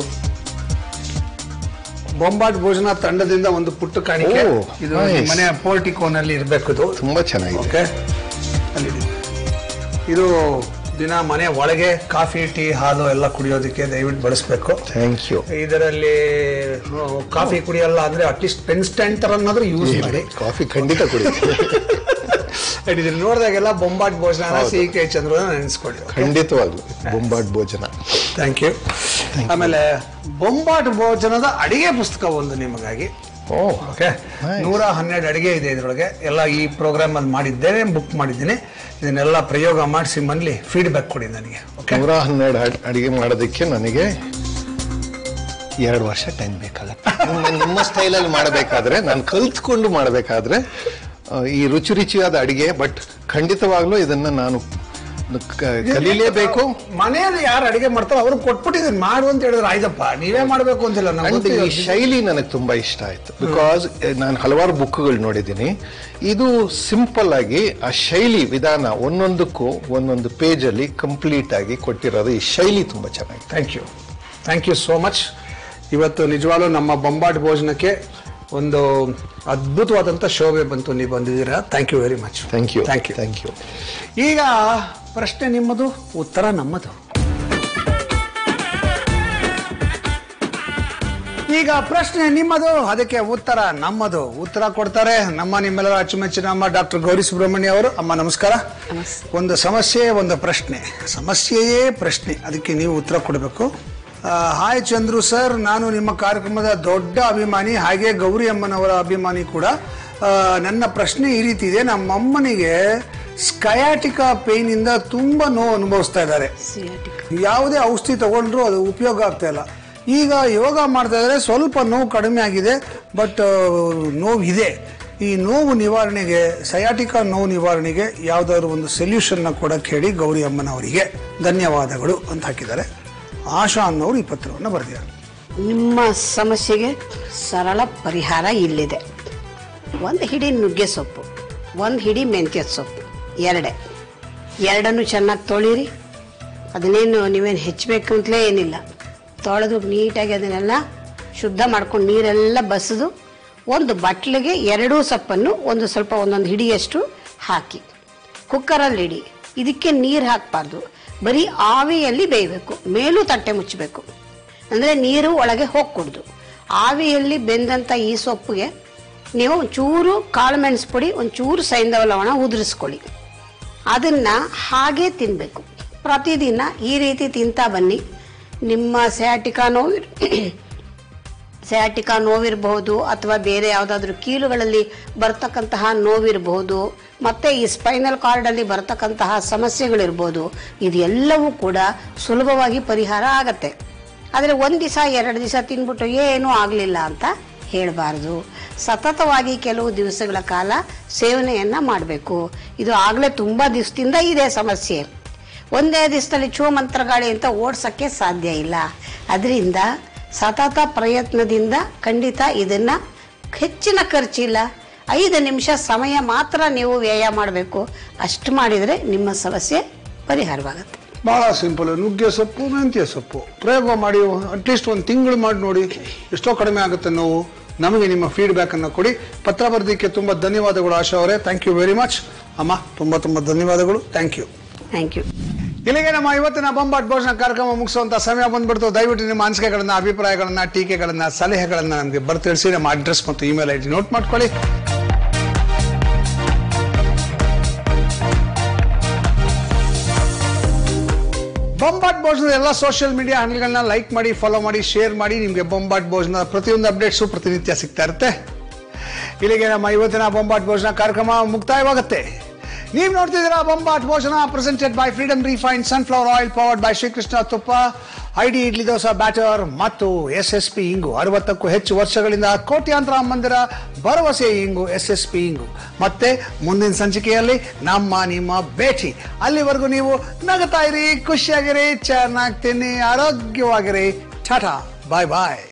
Bombat Bhojana ತಂಡದಿಂದ ಒಂದು ಪುಟ್ಟ ಕಾಣಿಕೆ Oh, ಇದು nice. ನಿಮ್ಮ ಮನೆಯ ಪೋರ್ಟಿಕೋನಲ್ಲಿ ಇರಬೇಕು ಇದು ತುಂಬಾ ಚೆನ್ನಾಗಿದೆ ಓಕೆ ಅಲ್ಲಿದೆ ಇದು ದಿನ ಮನೆ ಒಳಗೆ ಕಾಫಿ ಟೀ ಹಾಲು ಎಲ್ಲ ಕುಡಿಯೋದಕ್ಕೆ ದಯವಿಟ್ಟು ಬಳಸಬೇಕು ಥ್ಯಾಂಕ್ ಯು ಇದರಲ್ಲಿ ಕಾಫಿ ಕುಡಿಯಲ್ಲ ಅಂದ್ರೆ ಅಟ್ಲೀಸ್ಟ್ ಪೆನ್ ಸ್ಟ್ಯಾಂಡ್ ತರ ಅನ್ನೋದ್ರು ಯೂಸ್ ಮಾಡಿ ಕಾಫಿ ಖಂಡಿತ ಕುಡಿತೀನಿ And ಇದನ್ನ ನೋಡಿದಾಗೆಲ್ಲ ಬೊಂಬಾಟ್ ಭೋಜನ ಹೌದು. ಸಿ ಕೆ ಚಂದ್ರ ನೆನೆಸ್ಕೊಳ್ಳಿ ಖಂಡಿತವಾಗ್ಲು ಬೊಂಬಾಟ್ ಭೋಜನ ಥ್ಯಾಂಕ್ ಯು ಆಮೇಲೆ ಬೊಂಬಾಟ್ ಭೋಜನದ ಅಡಿಗೆ ಪುಸ್ತಕ ಒಂದು ನಿಮಗಾಗಿ ಓ ಓಕೆ Nice. ನೂರ ಹನ್ನೆರಡು ಅಡಿಗೆ ಇದೆ ಇದರೊಳಗೆ ಎಲ್ಲ ಈ ಪ್ರೋಗ್ರಾಮ್ ಅಲ್ಲಿ ಮಾಡಿದ್ದೇನೆ ಬುಕ್ ಮಾಡಿದ್ದೀನಿ ಇದನ್ನೆಲ್ಲ ಪ್ರಯೋಗ ಮಾಡಿಸಿ ಮನೇಲಿ ಫೀಡ್ಬ್ಯಾಕ್ ಕೊಡಿ ನನಗೆ ಓಕೆ ನೂರ ಹನ್ನೆರಡು ಅಡ್- ಅಡಿಗೆ ಮಾಡೋದಕ್ಕೆ ನನಗೆ ಎರಡು ವರ್ಷ ಟೈಮ್ ಬೇಕಾಗತ್ತೆ ನಿಮ್ಮ- ನಿಮ್ಮ ಸ್ಟೈಲಲ್ಲಿ ಮಾಡಬೇಕಾದ್ರೆ ನಾನು ಕಲ್ತ್ಕೊಂಡು ಮಾಡಬೇಕಾದ್ರೆ ಆ, ಈ ರುಚಿ ರುಚಿಯಾದ ಅಡಿಗೆ ಬಟ್ ಖಂಡಿತವಾಗ್ಲೂ ಇದನ್ನ ನಾನು ಕ- ಕಲೀಲೇಬೇಕು ಮನೆಯಲ್ಲಿ ಯಾರು ಅಡಿಗೆ ಮಾಡ್ತಾರೋ ಅವ್ರಿಗೆ ಕೊಟ್ಬಿಟ್ಟಿದ್ದೀನಿ ಮಾಡು ಅಂತ ಹೇಳಿದ್ರೆ ಆಯ್ತಪ್ಪ ನೀವೇ ಮಾಡಬೇಕು ಅಂತಿಲ್ಲ ಅಂಡ್ ನಮ್ಗೆ ಈ ಶೈಲಿ ನನಗೆ ತುಂಬಾ ಇಷ್ಟ ಆಯ್ತು ಬಿಕಾಸ್ ನಾನು ಹಲವಾರು ಬುಕ್ಗಳು ನೋಡಿದ್ದೀನಿ ಇದು ಸಿಂಪಲ್ ಆಗಿ ಆ ಶೈಲಿ ವಿಧಾನ ಒಂದೊಂದಕ್ಕೂ ಒಂದೊಂದು ಪೇಜ್ ಅಲ್ಲಿ ಕಂಪ್ಲೀಟ್ ಆಗಿ ಕೊಟ್ಟಿರೋದು ಈ ಶೈಲಿ ತುಂಬಾ ಚೆನ್ನಾಗಿದೆ thank you thank you so much ಇವತ್ತು ನಿಜವಾಗ್ಲೂ ನಮ್ಮ ಬೊಂಬಾಟ್ ಭೋಜನಕ್ಕೆ ಒಂದು ಅದ್ಭುತವಾದಂಥ ಶೋಭೆ ಬಂತು ನೀವು ಬಂದಿದ್ದೀರಾ thank you very much thank you thank you thank you ಈಗ ಪ್ರಶ್ನೆ ನಿಮ್ಮದು ಉತ್ತರ ನಮ್ಮದು ಈಗ ಪ್ರಶ್ನೆ ನಿಮ್ಮದು ಅದಕ್ಕೆ ಉತ್ತರ ನಮ್ಮದು ಉತ್ತರ ಕೊಡ್ತಾರೆ ನಮ್ಮ ನಿಮ್ಮೆಲ್ಲರ ಅಚ್ಚುಮೆಚ್ಚಿನ ಅಮ್ಮ ಡಾಕ್ಟರ್ ಗೌರಿ ಸುಬ್ರಹ್ಮಣ್ಯ ಅವರು ಅಮ್ಮ ನಮಸ್ಕಾರ ಒಂದು ಸಮಸ್ಯೆ ಒಂದು ಪ್ರಶ್ನೆ ಸಮಸ್ಯೆಯೇ ಪ್ರಶ್ನೆ ಅದಕ್ಕೆ ನೀವು ಉತ್ತರ ಕೊಡಬೇಕು ಆ, ಹಾಯ್ ಚಂದ್ರು ಸರ್ ನಾನು ನಿಮ್ಮ ಕಾರ್ಯಕ್ರಮದ ದೊಡ್ಡ ಅಭಿಮಾನಿ ಹಾಗೆ ಗೌರಿ ಅಮ್ಮನವರ ಅಭಿಮಾನಿ ಕೂಡ ಆ, ನನ್ನ ಪ್ರಶ್ನೆ ಈ ರೀತಿ ಇದೆ ನಮ್ಮಮ್ಮನಿಗೆ ಸ್ಕಯಾಟಿಕಾ ಪೇನ್ ಇಂದ ತುಂಬಾ ನೋವು ಅನುಭವಿಸ್ತಾ ಇದ್ದಾರೆ ಯಾವುದೇ ಔಷಧಿ ತಗೊಂಡ್ರು ಅದು ಉಪಯೋಗ ಆಗ್ತಾ ಇಲ್ಲ ಈಗ ಯೋಗ ಮಾಡ್ತಾ ಇದ್ರೆ ಸ್ವಲ್ಪ ನೋವು ಕಡಿಮೆ ಆಗಿದೆ ಬಟ್ ನೋವು ಇದೆ ಈ ನೋವು ನಿವಾರಣೆಗೆ ಸಯಾಟಿಕಾ ನೋವು ನಿವಾರಣೆಗೆ ಯಾವುದಾದ್ರು ಒಂದು ಸೊಲ್ಯೂಷನ್ನ ಕೊಡಕ್ಕೆ ಹೇಳಿ ಗೌರಿ ಅಮ್ಮನವರಿಗೆ ಧನ್ಯವಾದಗಳು ಅಂತ ಹಾಕಿದ್ದಾರೆ ಆಶಾ ಅನ್ನೋರು ಈ ಪತ್ರವನ್ನು ಬರೆದಿದ್ದಾರೆ ನಿಮ್ಮ ಸಮಸ್ಯೆಗೆ ಸರಳ ಪರಿಹಾರ ಇಲ್ಲಿದೆ ಒಂದು ಹಿಡಿ ನುಗ್ಗೆ ಸೊಪ್ಪು ಒಂದು ಹಿಡಿ ಮೆಂತ್ಯದ ಸೊಪ್ಪು ಎರಡೇ ಎರಡನ್ನು ಚೆನ್ನಾಗಿ ತೊಳಿರಿ ಅದನ್ನೇನು ನೀವೇನು ಹೆಚ್ಚಬೇಕು ಅಂತಲೇ ಏನಿಲ್ಲ ತೊಳೆದು ನೀಟಾಗಿ ಅದನ್ನೆಲ್ಲ ಶುದ್ಧ ಮಾಡ್ಕೊಂಡು ನೀರೆಲ್ಲ ಬಸಿದು ಒಂದು ಬಟ್ಲಿಗೆ ಎರಡೂ ಸೊಪ್ಪನ್ನು ಒಂದು ಸ್ವಲ್ಪ ಒಂದೊಂದು ಹಿಡಿಯಷ್ಟು ಹಾಕಿ ಕುಕ್ಕರಲ್ಲಿ ಇಡಿ ಇದಕ್ಕೆ ನೀರು ಹಾಕಬಾರ್ದು ಬರೀ ಆವಿಯಲ್ಲಿ ಬೇಯಬೇಕು ಮೇಲೂ ತಟ್ಟೆ ಮುಚ್ಚಬೇಕು ಅಂದರೆ ನೀರು ಒಳಗೆ ಹೋಗ್ಕೊಡ್ದು ಆವಿಯಲ್ಲಿ ಬೆಂದಂಥ ಈ ಸೊಪ್ಪಿಗೆ ನೀವು ಒಂಚೂರು ಕಾಳು ಮೆಣಸು ಪುಡಿ ಒಂಚೂರು ಸೈಂಧವ ಲವಣ ಉದುರಿಸ್ಕೊಳ್ಳಿ ಅದನ್ನ ಹಾಗೆ ತಿನ್ನಬೇಕು ಪ್ರತಿದಿನ ಈ ರೀತಿ ತಿಂತಾ ಬನ್ನಿ ನಿಮ್ಮ ಸ್ಯಾಟಿಕಾ ನೋವು ಸ್ಯಾಟಿಕಾ ನೋವಿರಬಹುದು ಅಥವಾ ಬೇರೆ ಯಾವುದಾದ್ರೂ ಕೀಲುಗಳಲ್ಲಿ ಬರ್ತಕ್ಕಂತಹ ನೋವಿರಬಹುದು ಮತ್ತೆ ಈ ಸ್ಪೈನಲ್ ಕಾರ್ಡಲ್ಲಿ ಬರ್ತಕ್ಕಂತಹ ಸಮಸ್ಯೆಗಳಿರ್ಬೋದು ಇದೆಲ್ಲವೂ ಕೂಡ ಸುಲಭವಾಗಿ ಪರಿಹಾರ ಆಗತ್ತೆ ಆದರೆ ಒಂದು ದಿವಸ ಎರಡು ದಿವಸ ತಿನ್ಬಿಟ್ಟು ಏನೂ ಆಗಲಿಲ್ಲ ಅಂತ ಹೇಳಬಾರ್ದು ಸತತವಾಗಿ ಕೆಲವು ದಿವಸಗಳ ಕಾಲ ಸೇವನೆಯನ್ನ ಮಾಡಬೇಕು ಇದು ಆಗಲೇ ತುಂಬ ದಿವಸದಿಂದ ಇದೆ ಸಮಸ್ಯೆ ಒಂದೇ ದಿವಸದಲ್ಲಿ ಚೂ ಮಂತ್ರಗಾಳಿ ಅಂತ ಓಡ್ಸಕ್ಕೆ ಸಾಧ್ಯ ಇಲ್ಲ ಅದರಿಂದ ಸತತ ಪ್ರಯತ್ನದಿಂದ ಖಂಡಿತ ಇದನ್ನ ಹೆಚ್ಚಿನ ಖರ್ಚಿಲ್ಲ ಐದು ನಿಮಿಷ ಸಮಯ ಮಾತ್ರ ನೀವು ವ್ಯಯ ಮಾಡಬೇಕು ಅಷ್ಟು ಮಾಡಿದರೆ ನಿಮ್ಮ ಸಮಸ್ಯೆ ಪರಿಹಾರವಾಗುತ್ತೆ ಬಹಳ ಸಿಂಪಲ್ ನುಗ್ಗೆ ಸೊಪ್ಪು ಮೆಂತ್ಯ ಸೊಪ್ಪು ಪ್ರಯೋಗ ಮಾಡಿ ಅಟ್ಲೀಸ್ಟ್ ಒಂದು ತಿಂಗಳು ಮಾಡಿ ನೋಡಿ ಎಷ್ಟೋ ಕಡಿಮೆ ಆಗುತ್ತೆ ನೋವು ನಮಗೆ ನಿಮ್ಮ ಫೀಡ್ಬ್ಯಾಕ್ ಅನ್ನು ಕೊಡಿ ಪತ್ರ ಬರೆದಿಕ್ಕೆ ತುಂಬಾ ಧನ್ಯವಾದಗಳು ಆಶಾ ಅವರೇ ಥ್ಯಾಂಕ್ ಯು ವೆರಿ ಮಚ್ ಅಮ್ಮ ತುಂಬಾ ತುಂಬಾ ಧನ್ಯವಾದಗಳು ಥ್ಯಾಂಕ್ ಯು ಥ್ಯಾಂಕ್ ಯು ಇಲ್ಲಿಗೆ ನಮ್ಮ ಇವತ್ತಿನ ಬೊಂಬಾಟ್ ಭೋಜನ ಕಾರ್ಯಕ್ರಮ ಮುಗಿಸುವಂತ ಸಮಯ ಬಂದ್ಬಿಡ್ತು ದಯವಿಟ್ಟು ನಿಮ್ಮ ಅನಿಸಿಕೆಗಳನ್ನ ಅಭಿಪ್ರಾಯಗಳನ್ನ ಟೀಕೆಗಳನ್ನ ಸಲಹೆಗಳನ್ನ ನಮಗೆ ಬರ್ತಿಳಿಸಿ ನಮ್ಮ ಅಡ್ರೆಸ್ ಮತ್ತು ಇಮೇಲ್ ಐ ಡಿ ನೋಟ್ ಮಾಡ್ಕೊಳ್ಳಿ ಬೊಂಬಾಟ್ ಭೋಜನದ ಎಲ್ಲ ಸೋಷಿಯಲ್ ಮೀಡಿಯಾ ಹ್ಯಾಂಡಲ್ಗಳನ್ನ ಲೈಕ್ ಮಾಡಿ ಫಾಲೋ ಮಾಡಿ ಶೇರ್ ಮಾಡಿ ನಿಮಗೆ ಬೊಂಬಾಟ್ ಭೋಜನದ ಪ್ರತಿಯೊಂದು ಅಪ್ಡೇಟ್ಸು ಪ್ರತಿನಿತ್ಯ ಸಿಗ್ತಾ ಇರುತ್ತೆ ಇಲ್ಲಿಗೆ ನಮ್ಮ ಇವತ್ತಿನ ಬೊಂಬಾಟ್ ಭೋಜನ ಕಾರ್ಯಕ್ರಮ ಮುಕ್ತಾಯವಾಗುತ್ತೆ ನೀವು ನೋಡ್ತಿದ್ದೀರಾ Bombat Bhojana presented by freedom refine sunflower oil powered by Srikrishna ತುಪ್ಪ ಐಡಿ ಇಡ್ಲಿ ದೋಸಾ ಬ್ಯಾಟರ್ ಮತ್ತು ಎಸ್ ಎಸ್ ಪಿ ಇಂಗು ಅರವತ್ತಕ್ಕೂ ಹೆಚ್ಚು ವರ್ಷಗಳಿಂದ ಕೋಟ್ಯಾಂತರ ಮಂದಿರ ಭರವಸೆ ಇಂಗು ಎಸ್ ಎಸ್ ಪಿ ಇಂಗು ಮತ್ತೆ ಮುಂದಿನ ಸಂಚಿಕೆಯಲ್ಲಿ ನಮ್ಮ ನಿಮ್ಮ ಭೇಟಿ ಅಲ್ಲಿವರೆಗೂ ನೀವು ನಗತಾ ಇರಿ ಖುಷಿಯಾಗಿರಿ ಚೆನ್ನಾಗಿ ತಿನ್ನಿ ಆರೋಗ್ಯವಾಗಿರಿ ಟಾಟಾ ಬಾಯ್ ಬಾಯ್